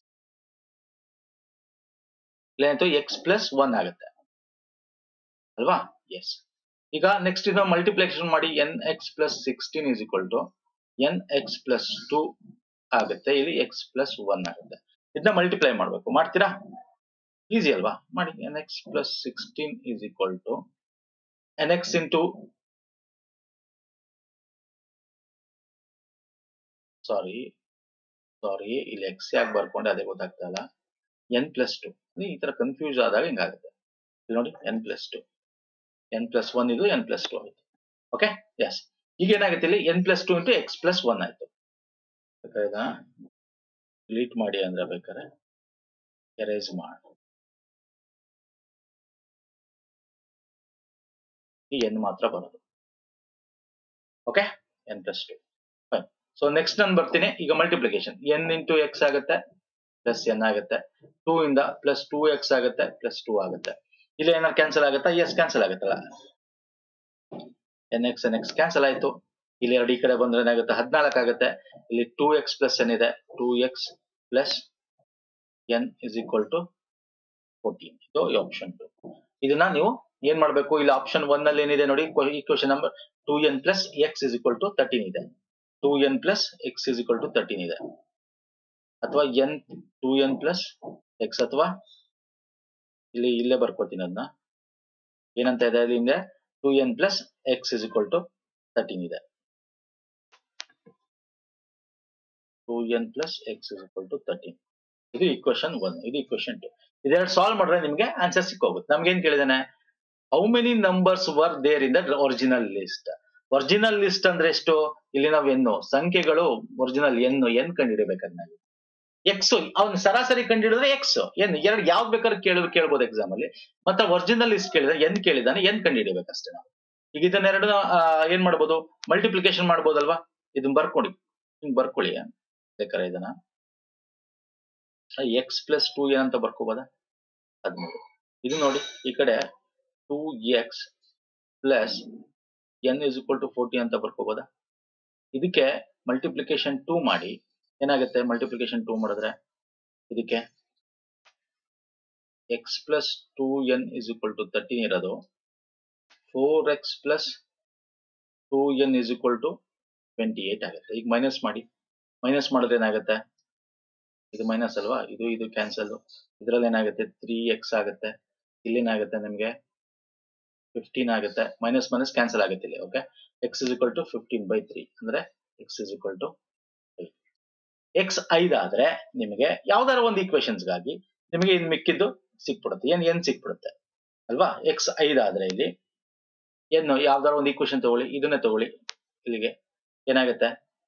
ಏನಾಯ್ತು ಎಕ್ಸ್ ಪ್ಲಸ್ ಒನ್ ಆಗುತ್ತೆ ಅಲ್ವಾ ಎಸ್ ಈಗ ನೆಕ್ಸ್ಟ್ ಇದನ್ನ ಮಲ್ಟಿಪ್ಲಿಕೇಶನ್ ಮಾಡಿ n x plus sixteen is equal to n x plus two ಆಗುತ್ತೆ ಇಲ್ಲಿ ಎಕ್ಸ್ ಪ್ಲಸ್ ಒನ್ ಆಗುತ್ತೆ ಇದನ್ನ ಮಲ್ಟಿಪ್ಲೈ ಮಾಡ್ಬೇಕು ಮಾಡ್ತೀರಾ ಈಸಿ ಅಲ್ವಾ ಮಾಡಿ n x plus sixteen is equal to n x into sorry sorry ಇಲ್ಲಿ ಎಕ್ಸ್ ಯಾಕೆ ಬರ್ಕೊಂಡೆ ಅದೇ ಗೊತ್ತಾಗ್ತಾ ಇಲ್ಲ ಎನ್ ಪ್ಲಸ್ ಟು ಈ ತರ ಕನ್ಫ್ಯೂಸ್ ಆದಾಗ ಹಿಂಗಾಗುತ್ತೆ ಇಲ್ಲಿ ನೋಡಿ n plus two n plus one ಇದು ಎನ್ ಪ್ಲಸ್ ಟು ಆಯ್ತು ಓಕೆ ಎಸ್ ಈಗ ಏನಾಗುತ್ತೆ ಇಲ್ಲಿ n plus two into X plus one ಆಯ್ತು ಬೇಕಾದ್ರೆ ಡಿಲೀಟ್ ಮಾಡಿ ಅಂದ್ರೆ ಬೇಕಾದ್ರೆ ಎರೇಸ್ ಮಾಡಿ ಈ ಎನ್ ಮಾತ್ರ ಬರೋದು okay n plus two fine so next ನಾನು ಬರ್ತೀನಿ ಈಗ ಮಲ್ಟಿಪ್ಲಿಕೇಶನ್ ಎನ್ ಇಂಟು ಎಕ್ಸ್ ಆಗುತ್ತೆ ಪ್ಲಸ್ ಎನ್ ಆಗುತ್ತೆ ಟೂ ಇಂದ ಪ್ಲಸ್ ಟೂ ಎಕ್ಸ್ ಆಗುತ್ತೆ ಪ್ಲಸ್ ಟೂ ಆಗುತ್ತೆ ಇಲ್ಲಿ ಏನಾದ್ರು ಕ್ಯಾನ್ಸಲ್ ಆಗುತ್ತಾ ಎಸ್ ಕ್ಯಾನ್ಸಲ್ ಆಗುತ್ತಲ್ಲ n x n x cancel ಆಯ್ತು ಇಲ್ಲಿ ಎರಡು ಈ ಕಡೆ ಬಂದ್ರೆ ಏನಾಗುತ್ತೆ ಹದಿನಾಲ್ಕು ಆಗುತ್ತೆ ಇಲ್ಲಿ ಟೂ ಎಕ್ಸ್ ಪ್ಲಸ್ ಎನ್ ಇದೆ two x plus n is equal to fourteen ಇದು ಆಪ್ಷನ್ ಟು ಇದನ್ನ ನೀವು ಏನ್ ಮಾಡ್ಬೇಕು ಇಲ್ಲಿ ಆಪ್ಷನ್ ಒನ್ ಅಲ್ಲಿ ಏನಿದೆ ನೋಡಿ equation number two n plus x is equal to thirteen ಇದೆ two n plus x is equal to thirteen ಇದೆ ಅಥವಾ n two n plus x ಅಥವಾ ಇಲ್ಲಿ ಇಲ್ಲೇ ಬರ್ಕೋತೀನಿ ಅದನ್ನ ಏನಂತ ಇದೆ ಅಲ್ಲಿ ಹಿಂದೆ two n plus x is equal to thirteen ಇದೆ two n plus x is equal to thirteen ಇದು ಇಕ್ವೇಶನ್ ಒನ್ ಇದು ಇಕ್ವೇಶನ್ ಟು ಇದೆರಡು ಸಾಲ್ವ್ ಮಾಡಿದ್ರೆ ನಿಮ್ಗೆ ಆನ್ಸರ್ ಸಿಕ್ಕೋಗುತ್ತೆ ನಮ್ಗೆ ಏನ್ ಕೇಳಿದಾನೆ how many numbers were there in the original list original list ಅಂದ್ರೆ ಎಷ್ಟು ಇಲ್ಲಿ ನಾವು ಎನ್ನು ಸಂಖ್ಯೆಗಳು ಒರಿಜಿನಲ್ ಎನ್ನು ಎನ್ ಕಂಡುಹಿಡಿಬೇಕಾದ್ರೆ ನಾವು ಎಕ್ಸ್ ಅವ್ನ ಸರಾಸರಿ ಕಂಡುಹಿಡಿದ್ರೆ ಎಕ್ಸ್ ಎನ್ ಎರಡು ಯಾವ್ದು ಬೇಕಾದ್ರೂ ಕೇಳಿದ್ರು ಕೇಳ್ಬೋದು ಎಕ್ಸಾಮ್ ಅಲ್ಲಿ ಮತ್ತೆ ಒರಿಜಿನಲ್ ಲಿಸ್ಟ್ ಕೇಳಿದ್ರೆ ಎನ್ ಕೇಳಿದಾನೆ ಎನ್ ಕಂಡುಹಿಡಿಬೇಕಷ್ಟೇ ನಾವು ಈಗ ಇದನ್ನೆರಡು ಏನ್ ಮಾಡ್ಬೋದು ಮಲ್ಟಿಪ್ಲಿಕೇಶನ್ ಮಾಡ್ಬೋದಲ್ವಾ ಇದನ್ನ ಬರ್ಕೊಡಿ ಹಿಂಗ್ ಬರ್ಕೊಳ್ಳಿ ಬೇಕಾದ್ರೆ ಇದನ್ನ ಎಕ್ಸ್ ಪ್ಲಸ್ ಟೂ ಎನ್ ಅಂತ ಬರ್ಕೋಬೋದಾ ಹದಿಮೂರು ಇದು ನೋಡಿ ಈ ಕಡೆ two x plus n is equal to forty ಅಂತ ಬರ್ಕೋಬೋದಾ ಇದಕ್ಕೆ ಮಲ್ಟಿಪ್ಲಿಕೇಶನ್ ಟೂ ಮಾಡಿ ಏನಾಗುತ್ತೆ ಮಲ್ಟಿಪ್ಲಿಕೇಶನ್ ಟೂ ಮಾಡಿದ್ರೆ ಇದಕ್ಕೆ x plus two n is equal to thirteen ಇರೋದು four x plus two n is equal to twenty eight ಆಗುತ್ತೆ ಈಗ ಮೈನಸ್ ಮಾಡಿ ಮೈನಸ್ ಮಾಡಿದ್ರೆ ಏನಾಗುತ್ತೆ ಇದು ಮೈನಸ್ ಅಲ್ವಾ ಇದು ಇದು ಕ್ಯಾನ್ಸಲ್ ಇದ್ರಲ್ಲಿ ಏನಾಗುತ್ತೆ ತ್ರೀ ಎಕ್ಸ್ ಆಗುತ್ತೆ ಇಲ್ಲೇನಾಗುತ್ತೆ ನಿಮಗೆ ಫಿಫ್ಟೀನ್ ಆಗುತ್ತೆ ಮೈನಸ್ ಮೈನಸ್ ಕ್ಯಾನ್ಸಲ್ ಆಗುತ್ತೆ ಇಲ್ಲಿ okay x is equal to fifteen by three ಅಂದ್ರೆ x is equal to x ಐದಾದ್ರೆ ನಿಮಗೆ ಯಾವ್ದಾರ ಒಂದು ಈಕ್ವೇಶನ್ಸ್ಗಾಗಿ ನಿಮಗೆ ಇನ್ ಮಿಕ್ಕಿದ್ದು ಸಿಕ್ಬಿಡುತ್ತೆ ಏನ್ ಏನ್ ಸಿಕ್ಬಿಡುತ್ತೆ ಅಲ್ವಾ ಎಕ್ಸ್ ಐದಾದ್ರೆ ಇಲ್ಲಿ ಏನು ಯಾವ್ದಾರ ಒಂದು ಈಕ್ವೇಶನ್ ತಗೊಳ್ಳಿ ಇದನ್ನೇ ತಗೊಳ್ಳಿ ಇಲ್ಲಿಗೆ ಏನಾಗುತ್ತೆ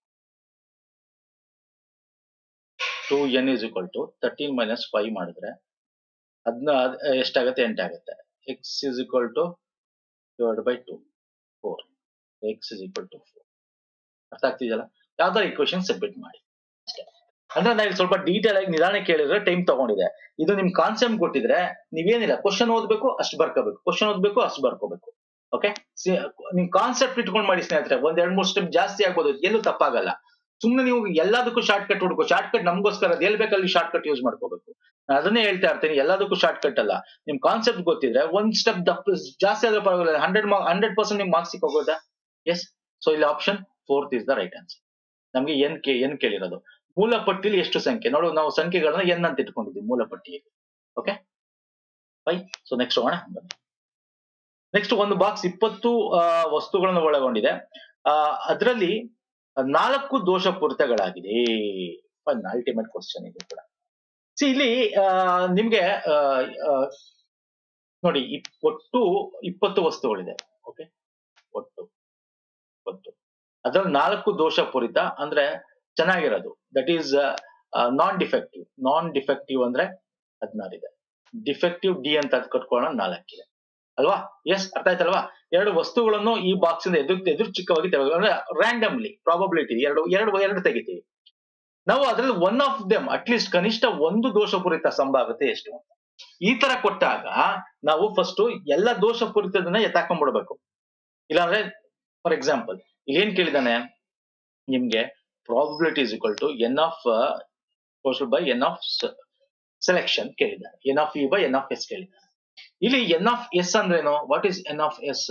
two n is equal to thirteen minus five ಮಾಡಿದ್ರೆ ಅದನ್ನ ಎಷ್ಟಾಗುತ್ತೆ ಎಂಟಾಗುತ್ತೆ x is equal to divide by two four x is equal to four ಅರ್ಥ ಆಗ್ತಿದೆಯಲ್ಲ ಯಾವ್ದಾರ ಈಕ್ವೇಶನ್ ಸಬ್ಮಿಟ್ ಮಾಡಿ ಅಷ್ಟೇ ಅಂದ್ರೆ ನಾನು ಇಲ್ಲಿ ಸ್ವಲ್ಪ ಡೀಟೇಲ್ ಆಗಿ ನಿಧಾನ ಕೇಳಿದ್ರೆ ಟೈಮ್ ತಗೊಂಡಿದೆ ಇದು ನಿಮ್ ಕಾನ್ಸೆಪ್ಟ್ ಕೊಟ್ಟಿದ್ರೆ ನೀವೇನಿಲ್ಲ ಕ್ವಶನ್ ಓದ್ಬೇಕು ಅಷ್ಟು ಬರ್ಕೋಬೇಕು ಕ್ವಶನ್ ಓದ್ಬೇಕು ಅಷ್ಟು ಬರ್ಕೋಬೇಕು ಓಕೆ ನಿಮ್ ಕಾನ್ಸೆಪ್ಟ್ ಇಟ್ಕೊಂಡು ಮಾಡಿ ಸ್ನೇಹಿತರೆ ಒಂದ್ ಎರಡ್ ಮೂರು ಸ್ಟೆಪ್ ಜಾಸ್ತಿ ಆಗ್ಬೋದು ಎಲ್ಲೂ ತಪ್ಪಾಗಲ್ಲ ಸುಮ್ನೆ ನೀವು ಎಲ್ಲದಕ್ಕೂ ಶಾರ್ಟ್ ಕಟ್ ಹುಡುಕೋ ಶಾರ್ಟ್ ಕಟ್ ನಮಗೋಸ್ಕರ ಅದು ಎಲ್ಲಿ ಬೇಕಲ್ಲಿ ಶಾರ್ಟ್ ಕಟ್ ಯೂಸ್ ಮಾಡ್ಕೋಬೇಕು ನಾನು ಅದನ್ನೇ ಹೇಳ್ತಾ ಇರ್ತೀನಿ ಎಲ್ಲದಕ್ಕೂ ಶಾರ್ಟ್ ಕಟ್ ಅಲ್ಲ ನಿಮ್ ಕಾನ್ಸೆಪ್ಟ್ ಗೊತ್ತಿದ್ರೆ ಒಂದ್ ಸ್ಟೆಪ್ ಜಾಸ್ತಿ ಆದ್ರೆ ಪರವಾಗಿಲ್ಲ ಹಂಡ್ರೆಡ್ ಹಂಡ್ರೆಡ್ ಪರ್ಸೆಂಟ್ ನಿಮ್ ಮಾರ್ಕ್ಸ್ ಸಿಕ್ಕೋಗೋದಾ ಎಸ್ ಸೊ ಇಲ್ಲಿ option fourth is the right answer ನಮ್ಗೆ ಎನ್ ಕೆ ಎನ್ ಕೇಳಿರೋದು ಮೂಲ ಪಟ್ಟಿಯಲ್ಲಿ ಎಷ್ಟು ಸಂಖ್ಯೆ ನೋಡು ನಾವು ಸಂಖ್ಯೆಗಳನ್ನ ಎನ್ ಅಂತ ಇಟ್ಕೊಂಡಿದ್ವಿ ಮೂಲ ಪಟ್ಟಿಯಲ್ಲಿ ಓಕೆ ಫೈ ಸೊ ನೆಕ್ಸ್ಟ್ ಹೋಗೋಣ ನೆಕ್ಸ್ಟ್ ಒಂದು ಬಾಕ್ಸ್ ಇಪ್ಪತ್ತು ಆ, ವಸ್ತುಗಳನ್ನು ಒಳಗೊಂಡಿದೆ ಆ ಅದರಲ್ಲಿ ನಾಲ್ಕು ದೋಷಪೂರಿತಗಳಾಗಿದೆ ಅಲ್ಟಿಮೇಟ್ ಕ್ವಶನ್ ಇದು ಕೂಡ ಸಿ ಇಲ್ಲಿ ಆ, ನಿಮ್ಗೆ ಆ, ಆ, ನೋಡಿ ಇಪ್- ಒಟ್ಟು ಇಪ್ಪತ್ತು ವಸ್ತುಗಳಿದೆ ಓಕೆ ಒಟ್ಟು ಒಟ್ಟು ಅದ್ರಲ್ಲಿ ನಾಲ್ಕು ದೋಷಪೂರಿತ ಅಂದ್ರೆ ಚೆನ್ನಾಗಿರೋದು that is non defective non defective ಅಂದ್ರೆ ಹದಿನಾರಿದೆ ಡಿಫೆಕ್ಟಿವ್ ಡಿ ಅಂತ ಅದ್ ಕಟ್ಕೊಳ್ಳೋಣ ನಾಲ್ಕಿದೆ ಅಲ್ವಾ ಎಸ್ ಅರ್ಥ ಆಯ್ತಲ್ವಾ ಎರಡು ವಸ್ತುಗಳನ್ನು ಈ ಬಾಕ್ಸ್ ಇಂದ ಎದುರು ಎದುರು ಚಿಕ್ಕವಾಗಿ ತೆಗೆದು ಅಂದ್ರೆ ರ್ಯಾಂಡಮ್ಲಿ ಪ್ರಾಬಬಿಲಿಟಿ ಎರಡು ಎರಡು ಎರಡು ತೆಗಿತೀವಿ ನಾವು ಅದ್ರಲ್ಲಿ ಒನ್ ಆಫ್ ದೆಮ್ ಅಟ್ಲೀಸ್ಟ್ ಕನಿಷ್ಠ ಒಂದು ದೋಷಪೂರಿತ ಸಂಭಾವ್ಯತೆ ಎಷ್ಟು ಅಂತ ಈ ತರ ಕೊಟ್ಟಾಗ ನಾವು ಫಸ್ಟ್ ಎಲ್ಲ ದೋಷಪೂರಿತದನ್ನ ಎತ್ತಾಕೊಂಡ್ಬಿಡ್ಬೇಕು ಇಲ್ಲಾಂದ್ರೆ ಫಾರ್ ಎಕ್ಸಾಂಪಲ್ ಇಲ್ಲಿ ಏನ್ ಕೇಳಿದಾನೆ ನಿಮ್ಗೆ probability is equal to n of by n of selection ಕೇಳಿದ್ದಾನೆ n of e by n of s ಕೇಳಿದ್ದಾನೆ ಇಲ್ಲಿ ಎನ್ ಆಫ್ ಎಸ್ ಅಂದ್ರೇನು what is n of s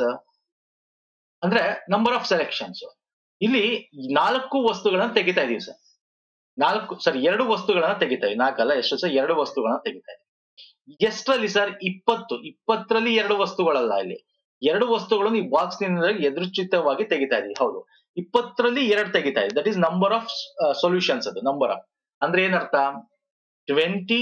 ಅಂದ್ರೆ ನಂಬರ್ ಆಫ್ ಸೆಲೆಕ್ಷನ್ಸ್ ಇಲ್ಲಿ ನಾಲ್ಕು ವಸ್ತುಗಳನ್ನ ತೆಗಿತಾ ಇದೀವಿ ಸರ್ ನಾಲ್ಕು ಸರ್ ಎರಡು ವಸ್ತುಗಳನ್ನ ತೆಗಿತಾ ಇದೀವಿ ನಾಲ್ಕಲ್ಲ ಎಷ್ಟು ಸರ್ ಎರಡು ವಸ್ತುಗಳನ್ನ ತೆಗಿತಾ ಇದೀವಿ ಎಷ್ಟರಲ್ಲಿ ಸರ್ ಇಪ್ಪತ್ತು ಇಪ್ಪತ್ತರಲ್ಲಿ ಎರಡು ವಸ್ತುಗಳಲ್ಲ ಇಲ್ಲಿ ಎರಡು ವಸ್ತುಗಳನ್ನು ಈ ಬಾಕ್ಸ್ ನಿಂದ ಎದುರುಚಿತವಾಗಿ ತೆಗಿತಾ ಇದೀವಿ ಹೌದು ಇಪ್ಪತ್ತರಲ್ಲಿ ಎರಡು ತೆಗಿತಾ ಇದೆ that is number of solutions ಅದು ನಂಬರ್ ಆಫ್ ಅಂದ್ರೆ ಏನರ್ಥ ಟ್ವೆಂಟಿ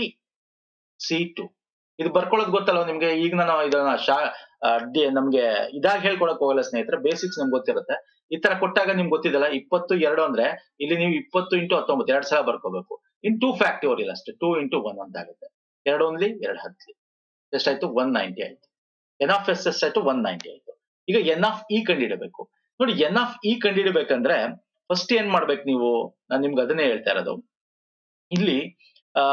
ಸಿ ಟು ಇದು ಬರ್ಕೊಳ್ಳೋದು ಗೊತ್ತಲ್ಲ ನಿಮ್ಗೆ ಈಗ ನಾನು ಇದನ್ನ ಶಾ ಆ, ಡಿ- ನಮ್ಗೆ ಇದಾಗಿ ಹೇಳ್ಕೊಳಕ್ ಹೋಗಲ್ಲ ಸ್ನೇಹಿತರೆ ಬೇಸಿಕ್ಸ್ ನಿಮ್ಗೆ ಗೊತ್ತಿರುತ್ತೆ ಈ ತರ ಕೊಟ್ಟಾಗ ನಿಮ್ಗೆ ಗೊತ್ತಿದಲ್ಲ ಇಪ್ಪತ್ತು ಎರಡು ಅಂದ್ರೆ ಇಲ್ಲಿ ನೀವು ಇಪ್ಪತ್ತು ಇಂಟು ಹತ್ತೊಂಬತ್ತು ಎರಡ್ ಸಲ ಬರ್ಕೋಬೇಕು ಇನ್ ಟೂ ಫ್ಯಾಕ್ಟೋರಿಯಲ್ ಅಷ್ಟೇ ಟೂ ಇಂಟು ಒನ್ ಅಂತ ಆಗುತ್ತೆ ಎರಡು ಒಂದ್ಲಿ ಎರಡು ಹತ್ಲಿ ಎಷ್ಟಾಯ್ತು ಒನ್ ನೈಂಟಿ ಆಯ್ತು ಎನ್ ಆಫ್ ಎಸ್ ಎಸ್ ಆಯ್ತು ಒನ್ ನೈಂಟಿ ಆಯ್ತು ಈಗ ಎನ್ ಆಫ್ ಇ ಕಂಡಿಡಬೇಕು ನೋಡಿ ಎನ್ ಆಫ್ ಇ ಕಂಡಿಡಬೇಕಂದ್ರೆ ಫಸ್ಟ್ ಏನ್ ಮಾಡ್ಬೇಕು ನೀವು ನಾನು ನಿಮ್ಗೆ ಅದನ್ನೇ ಹೇಳ್ತಾ ಇರೋದು ಇಲ್ಲಿ ಆ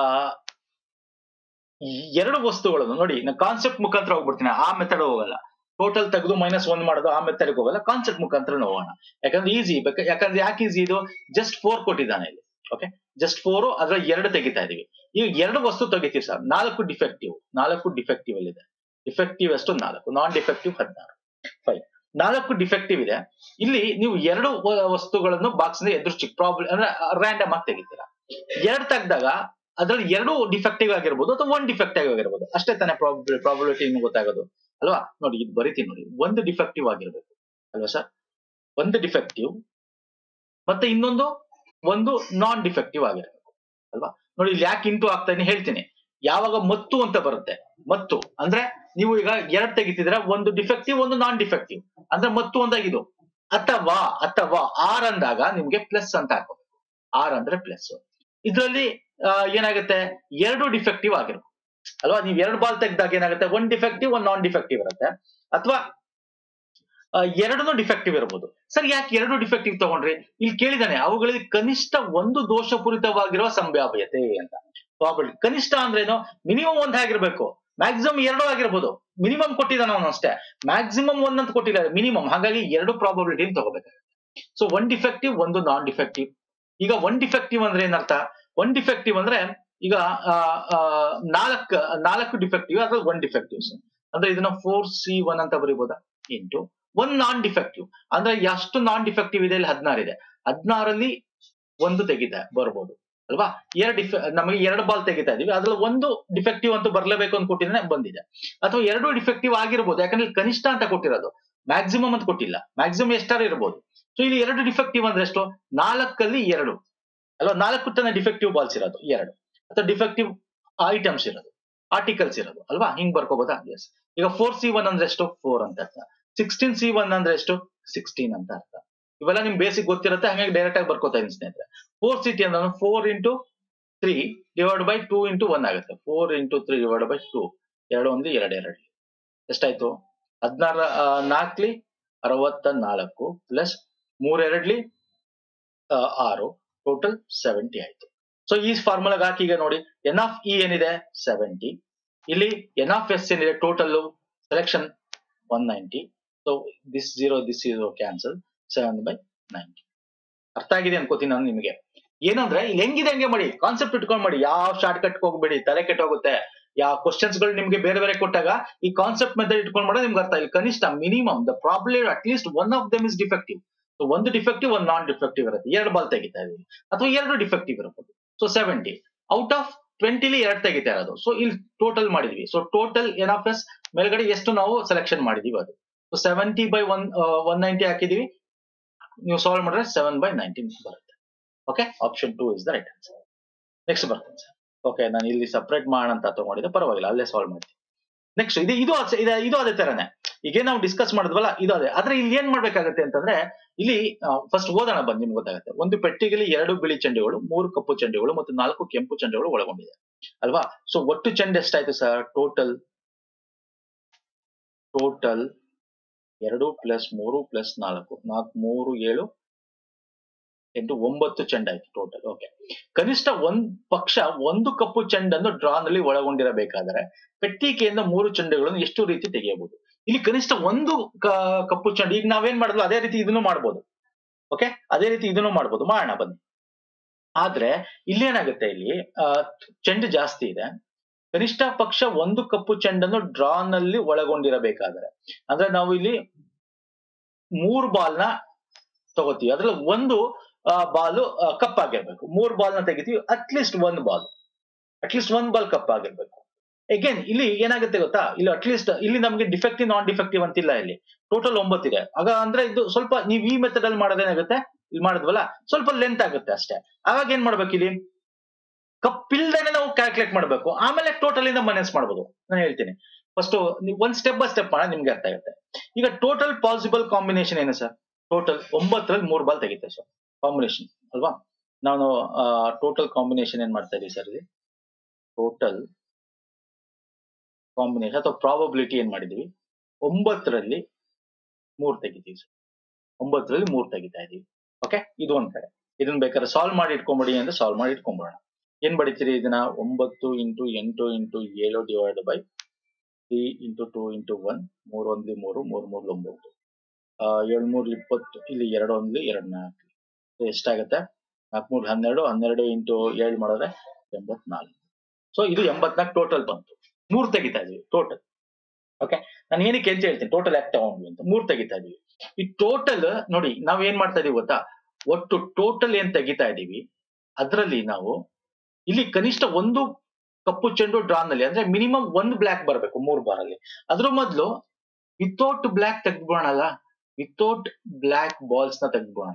ಈ ಎರಡು ವಸ್ತುಗಳನ್ನು ನೋಡಿ ನಾನು ಕಾನ್ಸೆಪ್ಟ್ ಮುಖಾಂತರ ಹೋಗ್ಬಿಡ್ತೀನಿ ಆ ಮೆಥಡ್ ಹೋಗಲ್ಲ ಟೋಟಲ್ ತೆಗೆದು ಮೈನಸ್ ಒನ್ ಮಾಡೋದು ಆ ಮೆಥಡ್ ಹೋಗಲ್ಲ ಕಾನ್ಸೆಪ್ಟ್ ಮುಖಾಂತರ ಹೋಗೋಣ ಯಾಕಂದ್ರೆ ಈಸಿ ಯಾಕಂದ್ರೆ ಯಾಕೆ ಈಸಿ ಇದು ಜಸ್ಟ್ ಫೋರ್ ಕೊಟ್ಟಿದ್ದಾನೆ ಇಲ್ಲಿ ಓಕೆ ಜಸ್ಟ್ ಫೋರ್ ಅದ್ರ ಎರಡು ತೆಗಿತಾ ಇದೀವಿ ಈಗ ಎರಡು ವಸ್ತು ತೆಗಿತೀವಿ ಸರ್ ನಾಲ್ಕು ಡಿಫೆಕ್ಟಿವ್ ನಾಲ್ಕು ಡಿಫೆಕ್ಟಿವ್ ಅಲ್ಲಿ ಇದೆ ಡಿಫೆಕ್ಟಿವ್ ಎಷ್ಟು ನಾಲ್ಕು ನಾನ್ ಡಿಫೆಕ್ಟಿವ್ ಹದಿನಾರು ಫೈವ್ ನಾಲ್ಕು ಡಿಫೆಕ್ಟಿವ್ ಇದೆ ಇಲ್ಲಿ ನೀವು ಎರಡು ವ- ವಸ್ತುಗಳನ್ನು ಬಾಕ್ಸ್ ಎದುರು ಚಿಕ್ಕ ಪ್ರಾಬ್ಲಮ್ ಅಂದ್ರೆ ರ್ಯಾಂಡಮ್ ಆಗಿ ತೆಗಿತೀರಾ ಎರಡು ತೆಗ್ದಾಗ ಅದ್ರಲ್ಲಿ ಎರಡು ಡಿಫೆಕ್ಟಿವ್ ಆಗಿರ್ಬೋದು ಅಥವಾ ಒನ್ ಡಿಫೆಕ್ಟಿವ್ ಆಗಿರ್ಬೋದು ಅಷ್ಟೇ ತಾನೇ ಪ್ರಾಬಿಲಿಟಿ ನಿಮ್ಗೆ ಗೊತ್ತಾಗೋದು ಅಲ್ವಾ ನೋಡಿ ಇದು ಬರಿತೀನಿ ನೋಡಿ ಒಂದು ಡಿಫೆಕ್ಟಿವ್ ಆಗಿರ್ಬೇಕು ಅಲ್ವಾ ಸರ್ ಒಂದು ಡಿಫೆಕ್ಟಿವ್ ಮತ್ತೆ ಇನ್ನೊಂದು ಒಂದು ನಾನ್ ಡಿಫೆಕ್ಟಿವ್ ಆಗಿರ್ಬೇಕು ಅಲ್ವಾ ನೋಡಿ ಇಲ್ಲಿ ಯಾಕೆ ಇಂಟು ಆಗ್ತಾ ಇದೀನಿ ಹೇಳ್ತೀನಿ ಯಾವಾಗ ಮತ್ತು ಅಂತ ಬರುತ್ತೆ ಮತ್ತು ಅಂದ್ರೆ ನೀವು ಈಗ ಎರಡ್ ತೆಗಿತಿದ್ರೆ ಒಂದು ಡಿಫೆಕ್ಟಿವ್ ಒಂದು ನಾನ್ ಡಿಫೆಕ್ಟಿವ್ ಅಂದ್ರೆ ಮತ್ತು ಅಂದಾಗಿದು ಅಥವಾ ಅಥವಾ ಆರ್ ಅಂದಾಗ ನಿಮ್ಗೆ ಪ್ಲಸ್ ಅಂತ ಹಾಕೋಬೇಕು ಆರ್ ಅಂದ್ರೆ ಪ್ಲಸ್ ಇದ್ರಲ್ಲಿ ಆ, ಏನಾಗುತ್ತೆ ಎರಡು ಡಿಫೆಕ್ಟಿವ್ ಆಗಿರ್ಬೇಕು ಅಲ್ವಾ ನೀವು ಎರಡು ಬಾಲ್ ತೆಗ್ದಾಗ ಏನಾಗುತ್ತೆ ಒಂದ್ ಡಿಫೆಕ್ಟಿವ್ ಒಂದ್ ನಾನ್ ಡಿಫೆಕ್ಟಿವ್ ಇರುತ್ತೆ ಅಥವಾ ಎರಡೂ ಡಿಫೆಕ್ಟಿವ್ ಇರಬಹುದು ಸರ್ ಯಾಕೆ ಎರಡು ಡಿಫೆಕ್ಟಿವ್ ತಗೊಂಡ್ರಿ ಇಲ್ಲಿ ಕೇಳಿದಾನೆ ಅವುಗಳಲ್ಲಿ ಕನಿಷ್ಠ ಒಂದು ದೋಷಪೂರಿತವಾಗಿರುವ ಸಂಭಾವ್ಯತೆ ಅಂತ ಪ್ರಾಬಬಿಲಿಟಿ ಕನಿಷ್ಠ ಅಂದ್ರೇನು ಮಿನಿಮಮ್ ಒಂದ್ ಆಗಿರ್ಬೇಕು ಮ್ಯಾಕ್ಸಿಮಮ್ ಎರಡು ಆಗಿರ್ಬೋದು ಮಿನಿಮಮ್ ಕೊಟ್ಟಿದ್ದಾನ ಅವನು ಅಷ್ಟೇ ಮ್ಯಾಕ್ಸಿಮಮ್ ಒಂದ್ ಅಂತ ಕೊಟ್ಟಿಲ್ಲ ಮಿನಿಮಮ್ ಹಾಗಾಗಿ ಎರಡು ಪ್ರಾಬಬಿಲಿಟಿ ತಗೋಬೇಕಾಗುತ್ತೆ ಸೊ ಒನ್ ಡಿಫೆಕ್ಟಿವ್ ಒಂದು ನಾನ್ ಡಿಫೆಕ್ಟಿವ್ ಈಗ ಒನ್ ಡಿಫೆಕ್ಟಿವ್ ಅಂದ್ರೆ ಏನರ್ಥ ಒನ್ ಡಿಫೆಕ್ಟಿವ್ ಅಂದ್ರೆ ಈಗ ಆ, ಆ, ನಾಲ್ಕು ನಾಲ್ಕು ಡಿಫೆಕ್ಟಿವ್ ಅದ್ರಲ್ಲಿ ಒನ್ ಡಿಫೆಕ್ಟಿವ್ ಅಂದ್ರೆ ಇದನ್ನ ಫೋರ್ ಸಿ ಒನ್ ಅಂತ ಬರೀಬೋದಾ ಇಂಟು ಒನ್ ನಾನ್ ಡಿಫೆಕ್ಟಿವ್ ಅಂದ್ರೆ ಎಷ್ಟು ನಾನ್ ಡಿಫೆಕ್ಟಿವ್ ಇದೆ ಇಲ್ಲಿ ಹದಿನಾರು ಇದೆ ಹದಿನಾರಲ್ಲಿ ಒಂದು ತೆಗಿತಾ ಬರ್ಬೋದು ಅಲ್ವಾ ಎರಡು ಡಿಫೆ ನಮಗೆ ಎರಡು ಬಾಲ್ ತೆಗಿತಾ ಇದೀವಿ ಅದ್ರಲ್ಲಿ ಒಂದು ಡಿಫೆಕ್ಟಿವ್ ಅಂತ ಬರ್ಲೇಬೇಕು ಅಂತ ಕೊಟ್ಟಿದ್ದಾನೆ ಬಂದಿದೆ ಅಥವಾ ಎರಡು ಡಿಫೆಕ್ಟಿವ್ ಆಗಿರ್ಬೋದು ಯಾಕಂದ್ರೆ ಇಲ್ಲಿ ಕನಿಷ್ಠ ಅಂತ ಕೊಟ್ಟಿರೋದು ಮ್ಯಾಕ್ಸಿಮಮ್ ಅಂತ ಕೊಟ್ಟಿಲ್ಲ ಮ್ಯಾಕ್ಸಿಮಮ್ ಎಷ್ಟಾರು ಇರ್ಬೋದು ಸೊ ಇಲ್ಲಿ ಎರಡು ಡಿಫೆಕ್ಟಿವ್ ಅಂದ್ರೆ ಎಷ್ಟು ನಾಲ್ಕಲ್ಲಿ ಎರಡು ಅಲ್ವಾ ನಾಲ್ಕು ತನ ಡಿಫೆಕ್ಟಿವ್ ಬಾಲ್ಸ್ ಇರೋದು ಎರಡು ಅಥವಾ ಡಿಫೆಕ್ಟಿವ್ ಐಟಮ್ಸ್ ಇರೋದು ಆರ್ಟಿಕಲ್ಸ್ ಇರೋದು ಅಲ್ವಾ ಹಿಂಗ್ ಬರ್ಕೋಬೋದಾ ಎಸ್ ಈಗ ಫೋರ್ ಸಿ ಒನ್ ಅಂದ್ರೆ ಎಷ್ಟು ಫೋರ್ ಅಂತ ಅರ್ಥ ಸಿಕ್ಸ್ಟೀನ್ ಸಿ ಒನ್ ಅಂದ್ರೆ ಎಷ್ಟು ಸಿಕ್ಸ್ಟೀನ್ ಅಂತ ಅರ್ಥ ಇವೆಲ್ಲ ನಿಮ್ ಬೇಸಿಕ್ ಗೊತ್ತಿರುತ್ತೆ ಹಾಗಾಗಿ ಡೈರೆಕ್ಟ್ ಆಗಿ ಬರ್ಕೋತಾ ಇದೀನಿ ಸ್ನೇಹಿತರೆ ಫೋರ್ ಸಿಟಿ ಅಂದ್ರೆ four into three divide by two into one ಆಗುತ್ತೆ four into three divide by two ಎರಡು ಒಂದು ಎರಡು ಎರಡು ಎಷ್ಟಾಯ್ತು ಹದಿನಾರ ನಾಲ್ಕಲಿ ಅರವತ್ತ ನಾಲ್ಕು ಪ್ಲಸ್ ಮೂರೆರಡ್ಲಿ ಆ, ಆರು ಟೋಟಲ್ ಸೆವೆಂಟಿ ಆಯ್ತು ಸೊ ಈ ಫಾರ್ಮುಲಾಗ ಹಾಕಿ ಈಗ ನೋಡಿ ಎನ್ ಆಫ್ ಇ ಏನಿದೆ ಸೆವೆಂಟಿ ಇಲ್ಲಿ ಎನ್ ಆಫ್ ಎಸ್ ಏನಿದೆ total selection one ninety so this zero this zero cancel seven by ninety ಅರ್ಥ ಆಗಿದೆ ಅನ್ಕೋತೀನಿ ನಾನು ನಿಮಗೆ ಏನಂದ್ರೆ ಇಲ್ಲಿ ಹೆಂಗಿದೆ ಹಂಗೆ ಮಾಡಿ ಕಾನ್ಸೆಪ್ಟ್ ಇಟ್ಕೊಂಡ್ ಮಾಡಿ ಯಾವ ಶಾರ್ಟ್ ಕಟ್ ಹೋಗ್ಬೇಡಿ ತಲೆ ಕೆಟ್ಟೋಗುತ್ತೆ ಯಾವ ಕ್ವಶನ್ಸ್ ಗಳು ನಿಮ್ಗೆ ಬೇರೆ ಬೇರೆ ಕೊಟ್ಟಾಗ ಈ ಕಾನ್ಸೆಪ್ಟ್ ಮೆಥಡ್ ಇಟ್ಕೊಂಡ್ ಮಾಡೋ ನಿಮ್ಗೆ ಅರ್ಥ ಇಲ್ಲಿ ಕನಿಷ್ಠ minimum the problem at least one of them is defective so ಒಂದು ಡಿಫೆಕ್ಟಿವ್ ಒಂದು ನಾನ್ ಡಿಫೆಕ್ಟಿವ್ ಇರುತ್ತೆ ಎರಡು ಬಾಲ್ ತೆಗಿತಾ ಇದೀವಿ ಅಥವಾ ಎರಡು ಡಿಫೆಕ್ಟಿವ್ ಇರಬಹುದು ಸೊ ಸೆವೆಂಟಿ ಔಟ್ ಆಫ್ ಟ್ವೆಂಟಿಲಿ ಎರಡು ತೆಗಿತಾ ಇರೋದು ಸೊ ಇಲ್ಲಿ ಟೋಟಲ್ ಮಾಡಿದ್ವಿ so total n of s ಮೇಲ್ಗಡೆ ಎಷ್ಟು ನಾವು ಸೆಲೆಕ್ಷನ್ ಮಾಡಿದೀವಿ ಅದು so seventy by one one ninety ಹಾಕಿದೀವಿ ನೀವು ಸಾಲ್ವ್ ಮಾಡಿದ್ರೆ ಸೆವೆನ್ ಬೈ ನೈನ್ಟೀನ್ ಬರುತ್ತೆ okay option two is the right answer next ಬರ್ತೇನೆ ಸರ್ ಓಕೆ ನಾನು ಇಲ್ಲಿ ಸಪ್ರೇಟ್ ಮಾಡೋಣ ಅಂತ ತಗೊಂಡಿದ್ದೆ ಪರವಾಗಿಲ್ಲ ಅಲ್ಲೇ ಸಾಲ್ವ್ ಮಾಡ್ತೀನಿ ನೆಕ್ಸ್ಟ್ ಇದು ಇದು ಅದ್- ಇದು ಇದು ಅದೇ ತರನೇ ಈಗ ನಾವು ಡಿಸ್ಕಸ್ ಮಾಡಿದ್ವಲ್ಲ ಇದು ಅದೇ ಆದ್ರೆ ಇಲ್ಲಿ ಏನ್ ಮಾಡ್ಬೇಕಾಗತ್ತೆ ಅಂತಂದ್ರೆ ಇಲ್ಲಿ ಫಸ್ಟ್ ಓದೋಣ ಬಂದು ನಿಮ್ಗೆ ಗೊತ್ತಾಗುತ್ತೆ ಒಂದು ಪೆಟ್ಟಿಗೆಯಲ್ಲಿ ಎರಡು ಬಿಳಿ ಚೆಂಡುಗಳು ಮೂರು ಕಪ್ಪು ಚೆಂಡುಗಳು ಮತ್ತು ನಾಲ್ಕು ಕೆಂಪು ಚೆಂಡುಗಳು ಒಳಗೊಂಡಿದೆ ಅಲ್ವಾ ಸೊ ಒಟ್ಟು ಚೆಂಡು ಎಷ್ಟಾಯ್ತು ಸರ್ ಟೋಟಲ್ ಟೋಟಲ್ ಎರಡು ಪ್ಲಸ್ ಮೂರು ಪ್ಲಸ್ ನಾಲ್ಕು ನಾಲ್ಕು ಮೂರು ಏಳು ಎಂಟು ಒಂಬತ್ತು ಚೆಂಡಾಯ್ತು ಟೋಟಲ್ ಓಕೆ ಕನಿಷ್ಠ ಒಂದ್ ಪಕ್ಷ ಒಂದು ಕಪ್ಪು ಚೆಂಡನ್ನು ಡ್ರಾ ನಲ್ಲಿ ಒಳಗೊಂಡಿರಬೇಕಾದರೆ ಪೆಟ್ಟಿಗೆಯಿಂದ ಮೂರು ಚೆಂಡುಗಳನ್ನು ಎಷ್ಟು ರೀತಿ ತೆಗೆಯಬಹುದು ಇಲ್ಲಿ ಕನಿಷ್ಠ ಒಂದು ಕ- ಕಪ್ಪು ಚೆಂಡು ಈಗ ನಾವೇನ್ ಮಾಡಿದ್ವಿ ಅದೇ ರೀತಿ ಇದನ್ನು ಮಾಡ್ಬೋದು ಓಕೆ ಅದೇ ರೀತಿ ಇದನ್ನು ಮಾಡ್ಬೋದು ಮಾಡೋಣ ಬನ್ನಿ ಆದ್ರೆ ಇಲ್ಲೇನಾಗುತ್ತೆ ಇಲ್ಲಿ ಆ, ಚೆಂಡು ಜಾಸ್ತಿ ಇದೆ ಕನಿಷ್ಠ ಪಕ್ಷ ಒಂದು ಕಪ್ಪು ಚೆಂಡನ್ನು ಡ್ರಾ ನಲ್ಲಿ ಒಳಗೊಂಡಿರಬೇಕಾದರೆ ಅಂದ್ರೆ ನಾವು ಇಲ್ಲಿ ಮೂರ್ ಬಾಲ್ ನ ತಗೋತೀವಿ ಅದ್ರಲ್ಲಿ ಒಂದು ಬಾಲ್ ಕಪ್ ಆಗಿರ್ಬೇಕು ಮೂರ್ ಬಾಲ್ ನ ತೆಗಿತೀವಿ ಅಟ್ಲೀಸ್ಟ್ ಒಂದ್ ಬಾಲ್ ಅಟ್ಲೀಸ್ಟ್ ಒಂದ್ ಬಾಲ್ ಕಪ್ ಆಗಿರ್ಬೇಕು ಅಗೇನ್ ಇಲ್ಲಿ ಏನಾಗುತ್ತೆ ಗೊತ್ತಾ ಇಲ್ಲಿ ಅಟ್ಲೀಸ್ಟ್ ಇಲ್ಲಿ ನಮ್ಗೆ ಡಿಫೆಕ್ಟಿವ್ ನಾನ್ ಡಿಫೆಕ್ಟಿವ್ ಅಂತಿಲ್ಲ ಇಲ್ಲಿ ಟೋಟಲ್ ಒಂಬತ್ತಿದೆ ಆಗ ಅಂದ್ರೆ ಇದು ಸ್ವಲ್ಪ ನೀವು ಈ ಮೆಥಡ್ ಅಲ್ಲಿ ಮಾಡೋದೇನಾಗುತ್ತೆ ಇಲ್ಲಿ ಮಾಡಿದ್ವಲ್ಲ ಸ್ವಲ್ಪ ಲೆಂತ್ ಆಗುತ್ತೆ ಅಷ್ಟೇ ಆವಾಗ ಏನ್ ಮಾಡ್ಬೇಕು ಇಲ್ಲಿ ಕಪ್ ಇಲ್ದೇನೆ ನಾವು ಕ್ಯಾಲ್ಕುಲೇಟ್ ಮಾಡ್ಬೇಕು ಆಮೇಲೆ ಟೋಟಲ್ ಇಂದ ಮೈನಸ್ ಮಾಡ್ಬೋದು ನಾನು ಹೇಳ್ತೀನಿ ಫಸ್ಟ್ ನೀವು ಒಂದ್ ಸ್ಟೆಪ್ ಬೈ ಸ್ಟೆಪ್ ಮಾಡ ನಿಮ್ಗೆ ಅರ್ಥ ಆಗುತ್ತೆ ಈಗ ಟೋಟಲ್ ಪಾಸಿಬಲ್ ಕಾಂಬಿನೇಷನ್ ಏನು ಸರ್ ಟೋಟಲ್ ಒಂಬತ್ತರಲ್ಲಿ ಮೂರ್ ಬಾಲ್ ತೆಗಿತೆ ಸರ್ ಕಾಂಬಿನೇಷನ್ ಅಲ್ವಾ ನಾನು ಟೋಟಲ್ ಕಾಂಬಿನೇಷನ್ ಏನ್ ಮಾಡ್ತಾ ಇದೀವಿ ಸರ್ ಇಲ್ಲಿ ಟೋಟಲ್ ಕಾಂಬಿನೇಷನ್ ಅಥವಾ ಪ್ರಾಬಬಿಲಿಟಿ ಏನ್ ಮಾಡಿದೀವಿ ಒಂಬತ್ತರಲ್ಲಿ ಮೂರ್ ತೆಗಿತೀವಿ ಸರ್ ಒಂಬತ್ತರಲ್ಲಿ ಮೂರ್ ತೆಗಿತಾ ಇದೀವಿ ಓಕೆ ಇದು ಒಂದ್ ಕಡೆ ಇದನ್ನ ಬೇಕಾದ್ರೆ ಸಾಲ್ವ್ ಮಾಡಿ ಇಟ್ಕೊಂಬಿಡಿ ಅಂದ್ರೆ ಸಾಲ್ವ್ ಮಾಡಿ ಇಟ್ಕೊಂಬಿಡೋಣ ಏನ್ ಬಡಿತೀರಿ ಇದನ್ನ ಒಂಬತ್ತು ಇಂಟು ಎಂಟು ಇಂಟು ಏಳು divide by three into two into one ಮೂರ್ ಒಂದ್ಲಿ ಮೂರು ಮೂರ್ ಮೂರ್ ಒಂಬತ್ತು ಆ, ಏಳ್ ಮೂರ್ ಇಪ್ಪತ್ತು ಇಲ್ಲಿ ಎರಡು ಒಂದ್ಲಿ ಎರಡ್ ನಾಲ್ಕು So ಎಷ್ಟಾಗತ್ತೆ ನಾಲ್ಕು ಮೂರ್ ಹನ್ನೆರಡು ಹನ್ನೆರಡು ಇಂಟು ಏಳು ಮಾಡಿದ್ರೆ ಎಂಬತ್ನಾಲ್ಕು ಸೊ ಇದು ಎಂಬತ್ನಾಲ್ಕು ಟೋಟಲ್ ಬಂತು ಮೂರ್ ತೆಗಿತಾ ಇದೀವಿ ಟೋಟಲ್ ಓಕೆ ನಾನು ಏನಕ್ಕೆ ಅಂತ ಹೇಳ್ತೀನಿ ಟೋಟಲ್ ಯಾಕೆ ತಗೊಂಡ್ವಿ ಅಂತ ಮೂರ್ ತೆಗಿತಾ ಇದೀವಿ ಈ ಟೋಟಲ್ ನೋಡಿ ನಾವ್ ಏನ್ ಮಾಡ್ತಾ ಇದೀವಿ ಗೊತ್ತಾ ಒಟ್ಟು ಟೋಟಲ್ ಏನ್ ತೆಗಿತಾ ಇದೀವಿ ಅದ್ರಲ್ಲಿ ನಾವು ಇಲ್ಲಿ ಕನಿಷ್ಠ ಒಂದು ಕಪ್ಪು ಚೆಂಡು ಡ್ರಾ ನಲ್ಲಿ ಅಂದ್ರೆ ಮಿನಿಮಮ್ ಒಂದು ಬ್ಲಾಕ್ ಬರಬೇಕು ಮೂರ್ ಬಾರ್ ಅಲ್ಲಿ ಅದ್ರ ಮೊದಲು ವಿತೌಟ್ ಬ್ಲಾಕ್ ತೆಗ್ದ್ಬಿಡೋಣಲ್ಲ ವಿತೌಟ್ ಬ್ಲಾಕ್ ಬಾಲ್ಸ್ ನ ತೆಗ್ದ್ಬಿಡೋಣ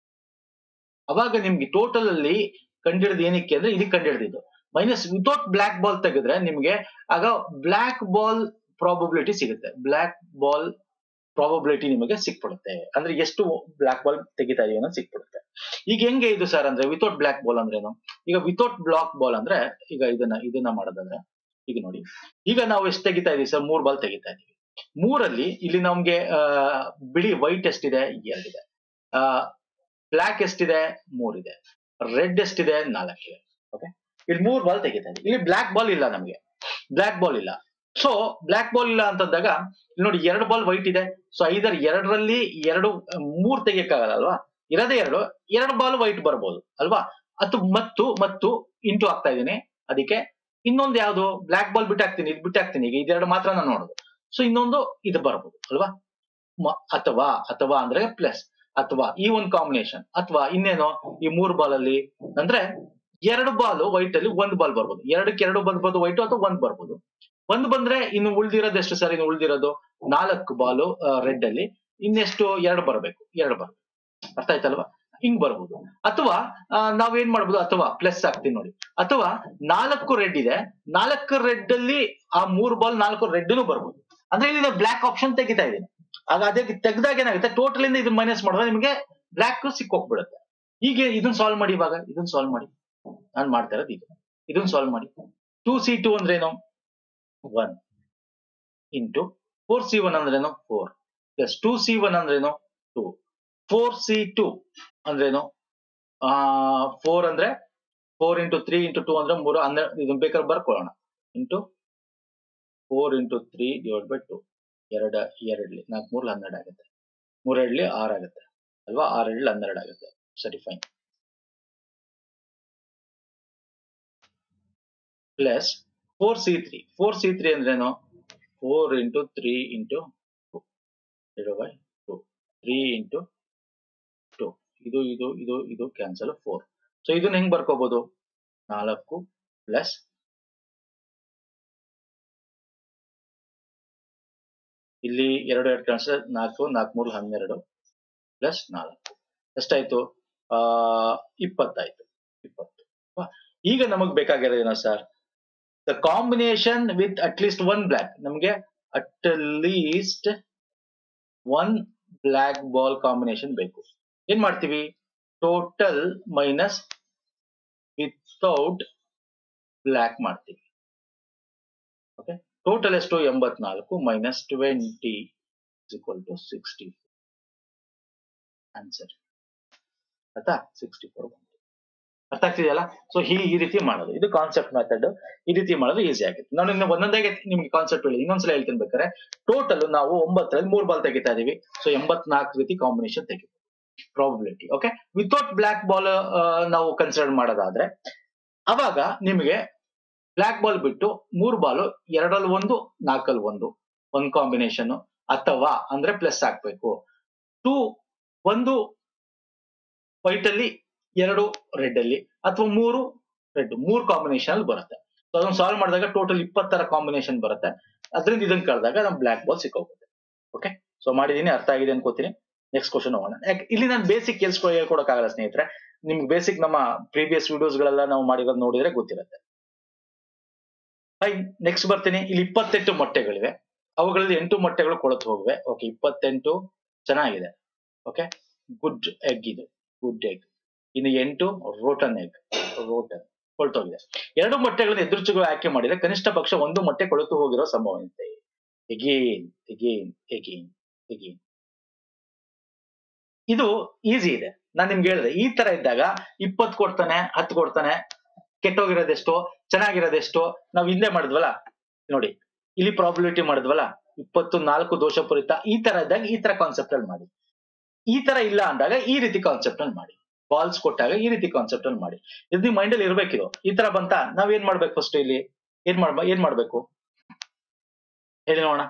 ಅವಾಗ ನಿಮ್ಗೆ ಟೋಟಲ್ ಅಲ್ಲಿ ಕಂಡಿಡಿದ ಏನಕ್ಕೆ ಅಂದ್ರೆ ಇದಕ್ಕೆ ಕಂಡಿಡಿದಿದ್ದು ಮೈನಸ್ ವಿತೌಟ್ ಬ್ಲಾಕ್ ಬಾಲ್ ತೆಗೆದ್ರೆ ನಿಮ್ಗೆ ಆಗ ಬ್ಲಾಕ್ ಬಾಲ್ ಪ್ರಾಬಬಿಲಿಟಿ ಸಿಗುತ್ತೆ ಬ್ಲಾಕ್ ಬಾಲ್ ಪ್ರಾಬಬಿಲಿಟಿ ನಿಮಗೆ ಸಿಕ್ಬಿಡುತ್ತೆ ಅಂದ್ರೆ ಎಷ್ಟು ಬ್ಲಾಕ್ ಬಾಲ್ ತೆಗಿತಾ ಇದೀವಿ ಅನ್ನೋದು ಸಿಕ್ಬಿಡುತ್ತೆ ಈಗ ಹೆಂಗೆ ಇದು ಸರ್ ಅಂದ್ರೆ ವಿತೌಟ್ ಬ್ಲಾಕ್ ಬಾಲ್ ಅಂದ್ರೇನು ಈಗ ವಿತೌಟ್ ಬ್ಲಾಕ್ ಬಾಲ್ ಅಂದ್ರೆ ಈಗ ಇದನ್ನ ಇದನ್ನ ಮಾಡೋದಂದ್ರೆ ಈಗ ನೋಡಿ ಈಗ ನಾವು ಎಷ್ಟು ತೆಗಿತಾ ಇದೀವಿ ಸರ್ ಮೂರ್ ಬಾಲ್ ತೆಗಿತಾ ಇದೀವಿ ಮೂರಲ್ಲಿ ಇಲ್ಲಿ ನಮ್ಗೆ ಆ, ಬಿಳಿ ವೈಟ್ ಎಷ್ಟಿದೆ ಎರಡಿದೆ ಆ ಬ್ಲಾಕ್ ಎಷ್ಟಿದೆ ಮೂರಿದೆ ರೆಡ್ ಎಷ್ಟಿದೆ ನಾಲ್ಕಿದೆ ಓಕೆ ಇಲ್ಲಿ ಮೂರ್ ಬಾಲ್ ತೆಗಿತಾ ಇದೀವಿ ಇಲ್ಲಿ ಬ್ಲಾಕ್ ಬಾಲ್ ಇಲ್ಲ ನಮ್ಗೆ ಬ್ಲಾಕ್ ಬಾಲ್ ಇಲ್ಲ ಸೊ ಬ್ಲಾಕ್ ಬಾಲ್ ಇಲ್ಲ ಅಂತಂದಾಗ ಇಲ್ಲಿ ನೋಡಿ ಎರಡು ಬಾಲ್ ವೈಟ್ ಇದೆ ಸೊ ಐದರ್ ಎರಡರಲ್ಲಿ ಎರಡು ಮೂರ್ ತೆಗಿಯಕ್ಕಾಗಲ್ಲ ಅಲ್ವಾ ಇರೋದೇ ಎರಡು ಎರಡು ಬಾಲ್ ವೈಟ್ ಬರ್ಬೋದು ಅಲ್ವಾ ಅದು ಮತ್ತು ಮತ್ತು ಇಂಟು ಹಾಕ್ತಾ ಇದೀನಿ ಅದಕ್ಕೆ ಇನ್ನೊಂದು ಯಾವ್ದು ಬ್ಲಾಕ್ ಬಾಲ್ ಬಿಟ್ಟು ಹಾಕ್ತೀನಿ ಇದು ಬಿಟ್ಟು ಹಾಕ್ತೀನಿ ಈಗ ಇದೆರಡು ಮಾತ್ರ ನಾನು ನೋಡೋದು ಸೊ ಇನ್ನೊಂದು ಇದು ಬರ್ಬೋದು ಅಲ್ವಾ ಮ- ಅಥವಾ ಅಥವಾ ಅಂದ್ರೆ ಪ್ಲಸ್ ಅಥವಾ ಈ ಒಂದು ಕಾಂಬಿನೇಷನ್ ಅಥವಾ ಇನ್ನೇನೋ ಈ ಮೂರು ಬಾಲ್ ಅಲ್ಲಿ ಅಂದ್ರೆ ಎರಡು ಬಾಲ್ ವೈಟ್ ಅಲ್ಲಿ ಒಂದ್ ಬಾಲ್ ಬರ್ಬೋದು ಎರಡಕ್ಕೆ ಎರಡು ಬರ್ಬೋದು ವೈಟ್ ಅಥವಾ ಒಂದ್ ಬರ್ಬೋದು ಒಂದ್ ಬಂದ್ರೆ ಇನ್ನು ಉಳ್ದಿರೋದು ಎಷ್ಟು ಸರ್ ಇನ್ನು ಉಳ್ದಿರೋದು ನಾಲ್ಕು ಬಾಲು ರೆಡ್ ಅಲ್ಲಿ ಇನ್ನೆಷ್ಟು ಎರಡು ಬರಬೇಕು ಎರಡು ಬರ್ಬೇಕು ಅರ್ಥ ಆಯ್ತಲ್ವಾ ಹಿಂಗ್ ಬರ್ಬೋದು ಅಥವಾ ಆ, ನಾವೇನ್ ಮಾಡ್ಬೋದು ಅಥವಾ ಪ್ಲಸ್ ಆಗ್ತೀನಿ ನೋಡಿ ಅಥವಾ ನಾಲ್ಕು ರೆಡ್ ಇದೆ ನಾಲ್ಕು ರೆಡ್ ಅಲ್ಲಿ ಆ ಮೂರು ಬಾಲ್ ನಾಲ್ಕು ರೆಡ್ನು ಬರ್ಬೋದು ಅಂದ್ರೆ ಇಲ್ಲಿ ಬ್ಲಾಕ್ ಆಪ್ಷನ್ ತೆಗಿತಾ ಇದೀನಿ ಆಗ ಅದಕ್ಕೆ ತೆಗ್ದಾಗ ಏನಾಗುತ್ತೆ ಟೋಟಲ್ ಇಂದ ಇದನ್ನ ಮೈನಸ್ ಮಾಡಿದ್ರೆ ನಿಮಗೆ ಬ್ಲಾಕ್ ಸಿಕ್ಕೋಗ್ಬಿಡುತ್ತೆ ಈಗ ಇದನ್ನ ಸಾಲ್ವ್ ಮಾಡಿ ಇವಾಗ ಇದನ್ನ ಸಾಲ್ವ್ ಮಾಡಿ ನಾನು ಮಾಡ್ತಾ ಇರೋದು ಇದು ಇದನ್ನ ಸಾಲ್ವ್ ಮಾಡಿ ಟೂ ಸಿ ಟು ಅಂದ್ರೇನು one into four C one ಅಂದ್ರೇನು four plus two C one ಅಂದ್ರೇನು ಟೂ ಫೋರ್ ಸಿ ಟು ಅಂದ್ರೇನು ಆ ಫೋರ್ ಅಂದ್ರೆ four into three into two ಅಂದ್ರೆ ಮೂರು ಹನ್ನೆರಡು ಇದನ್ನ ಬೇಕಾದ್ರೆ ಬರ್ಕೊಳ್ಳೋಣ into four into three divide by two ಎರಡ ಎರಡ್ಲಿ ನಾಲ್ಕು ಮೂರ್ಲಿ ಹನ್ನೆರಡು ಆಗುತ್ತೆ ಮೂರೆಡ್ಲಿ ಆರು ಆಗುತ್ತೆ ಅಲ್ವಾ ಆರೆಡ್ಲಿ ಹನ್ನೆರಡು ಆಗುತ್ತೆ ಸರಿ fine plus four C three four C three ಅಂದ್ರೇನು four into three into two by two three into ಇದು ಇದು ಇದು ಇದು ಕ್ಯಾನ್ಸಲ್ ಫೋರ್ ಸೊ ಇದನ್ನ ಹೆಂಗ್ ಬರ್ಕೋಬಹುದು ನಾಲ್ಕು ಪ್ಲಸ್ ಇಲ್ಲಿ ಎರಡು ಎರಡು ಕ್ಯಾನ್ಸಲ್ ನಾಲ್ಕು ನಾಲ್ಕು ಮೂರು ಹನ್ನೆರಡು ಪ್ಲಸ್ ನಾಲ್ಕು ಎಷ್ಟಾಯ್ತು ಆ ಇಪ್ಪತ್ತಾಯ್ತು ಇಪ್ಪತ್ತು ಅಲ್ವಾ? ಈಗ ನಮಗ್ ಬೇಕಾಗಿರೋದು ಏನೋ sir the combination with at least one black ನಮಗೆ at least one black ball combination ಬೇಕು ಏನ್ ಮಾಡ್ತೀವಿ ಟೋಟಲ್ ಮೈನಸ್ ವಿತೌಟ್ ಬ್ಲ್ಯಾಕ್ ಮಾಡ್ತೀವಿ ಓಕೆ ಟೋಟಲ್ ಎಷ್ಟು ಎಂಬತ್ನಾಲ್ಕು minus twenty equal to sixty answer ಆಯ್ತಾ ಸಿಕ್ಸ್ಟಿ ಫೋರ್ ಅರ್ಥ ಆಗ್ತಿದೆಯಲ್ಲ ಸೊ ಈ ಈ ರೀತಿ ಮಾಡೋದು ಇದು ಕಾನ್ಸೆಪ್ಟ್ ಮೆಥಡ್ ಈ ರೀತಿ ಮಾಡೋದು ಈಸಿ ಆಗುತ್ತೆ ನಾನು ಇನ್ನು ಒಂದೊಂದಾಗೆ ನಿಮ್ಗೆ ಕಾನ್ಸೆಪ್ಟ್ ಹೇಳಿ ಇನ್ನೊಂದ್ಸಲ ಹೇಳ್ತೀನಿ ಬೇಕಾದ್ರೆ ಟೋಟಲ್ ನಾವು ಒಂಬತ್ತರಲ್ಲಿ ಮೂರ್ ಬಾಲ್ ತೆಗಿತಾ ಇದೀವಿ ಸೊ ಎಂಬತ್ನಾಲ್ಕು ರೀತಿ ಕಾಂಬಿನೇಷನ್ ತೆಗಿತೀವಿ probability okay without black ball ನಾವು ಕನ್ಸಿಡರ್ ಮಾಡೋದಾದ್ರೆ ಅವಾಗ ನಿಮಗೆ ಬ್ಲ್ಯಾಕ್ ಬಾಲ್ ಬಿಟ್ಟು ಮೂರ್ ಬಾಲ್ ಎರಡಲ್ಲಿ ಒಂದು ನಾಲ್ಕಲ್ಲಿ ಒಂದು ಒಂದ್ ಕಾಂಬಿನೇಷನ್ ಅಥವಾ ಅಂದ್ರೆ ಪ್ಲಸ್ ಹಾಕ್ಬೇಕು ಟೂ ಒಂದು ವೈಟ್ ಅಲ್ಲಿ ಎರಡು ರೆಡ್ ಅಲ್ಲಿ ಅಥವಾ ಮೂರು ರೆಡ್ ಮೂರ್ ಕಾಂಬಿನೇಷನ್ ಅಲ್ಲಿ ಬರುತ್ತೆ ಸೊ ಅದನ್ನ ಸಾಲ್ವ್ ಮಾಡಿದಾಗ ಟೋಟಲ್ ಇಪ್ಪತ್ತರ ಕಾಂಬಿನೇಷನ್ ಬರುತ್ತೆ ಅದರಿಂದ ಇದನ್ನ ಕಳೆದಾಗ ನಮ್ ಬ್ಲ್ಯಾಕ್ ಬಾಲ್ ಸಿಕ್ಕೋಗುತ್ತೆ ಓಕೆ ಸೊ ಮಾಡಿದೀನಿ ಅರ್ಥ ಆಗಿದೆ ಅನ್ಕೋತೀನಿ ನೆಕ್ಸ್ಟ್ ಕ್ವಶನ್ ಹೋಗೋಣ ಯಾಕೆ ಇಲ್ಲಿ ನಾನು ಬೇಸಿಕ್ ಕೆಲ್ಸ ಹೇಳ್ಕೊಡಕ್ಕಾಗಲ್ಲ ಸ್ನೇಹಿತರೆ ನಿಮ್ಗೆ ಬೇಸಿಕ್ ನಮ್ಮ ಪ್ರೀವಿಯಸ್ ವಿಡಿಯೋಸ್ ಗಳೆಲ್ಲ ನಾವು ಮಾಡಿರೋದು ನೋಡಿದ್ರೆ ಗೊತ್ತಿರುತ್ತೆ ಫೈನ್ ನೆಕ್ಸ್ಟ್ ಬರ್ತೀನಿ ಇಲ್ಲಿ ಇಪ್ಪತ್ತೆಂಟು ಮೊಟ್ಟೆಗಳಿವೆ ಅವುಗಳಲ್ಲಿ ಎಂಟು ಮೊಟ್ಟೆಗಳು ಕೊಳತು ಹೋಗಿವೆ ಓಕೆ ಇಪ್ಪತ್ತೆಂಟು ಚೆನ್ನಾಗಿದೆ ಓಕೆ ಗುಡ್ ಎಗ್ ಇದು ಗುಡ್ ಎಗ್ ಇನ್ನು ಎಂಟು ರೋಟನ್ ಎಗ್ ರೋಟನ್ ಕೊಳ್ತೋಗಿದೆ ಎರಡು ಮೊಟ್ಟೆಗಳನ್ನು ಎದುರುಚುಗಳು ಆಯ್ಕೆ ಮಾಡಿದ್ರೆ ಕನಿಷ್ಠ ಪಕ್ಷ ಒಂದು ಮೊಟ್ಟೆ ಕೊಳತು ಹೋಗಿರೋ ಸಂಭವವಿದೆ ಎಗೇನ್ ಎಗೇನ್ ಎಗೇನ್ ಎಗೇನ್ ಇದು ಈಸಿ ಇದೆ ನಾನ್ ನಿಮ್ಗೆ ಹೇಳಿದೆ ಈ ತರ ಇದ್ದಾಗ ಇಪ್ಪತ್ ಕೊಡ್ತಾನೆ ಹತ್ತು ಕೊಡ್ತಾನೆ ಕೆಟ್ಟೋಗಿರೋದೆಷ್ಟು ಚೆನ್ನಾಗಿರೋದೆಷ್ಟು ನಾವ್ ಹಿಂದೆ ಮಾಡಿದ್ವಲ್ಲ ನೋಡಿ ಇಲ್ಲಿ ಪ್ರಾಬಿಲಿಟಿ ಮಾಡಿದ್ವಲ್ಲ ಇಪ್ಪತ್ತು ನಾಲ್ಕು ದೋಷಪೂರಿತ ಈ ತರ ಇದ್ದಾಗ ಈ ತರ ಕಾನ್ಸೆಪ್ಟ್ ಅಲ್ಲಿ ಮಾಡಿ ಈ ತರ ಇಲ್ಲ ಅಂದಾಗ ಈ ರೀತಿ ಕಾನ್ಸೆಪ್ಟ್ ಅಲ್ಲಿ ಮಾಡಿ ಬಾಲ್ಸ್ ಕೊಟ್ಟಾಗ ಈ ರೀತಿ ಕಾನ್ಸೆಪ್ಟ್ ಅಲ್ಲಿ ಮಾಡಿ ಇದು ನಿಮ್ ಮೈಂಡ್ ಅಲ್ಲಿ ಇರ್ಬೇಕಿದು ಈ ತರ ಬಂತ ನಾವ್ ಏನ್ ಮಾಡ್ಬೇಕು ಫಸ್ಟ್ ಇಲ್ಲಿ ಏನ್ ಮಾಡ್ಬ ಏನ್ ಮಾಡ್ಬೇಕು ಹೇಳಿ ನೋಡೋಣ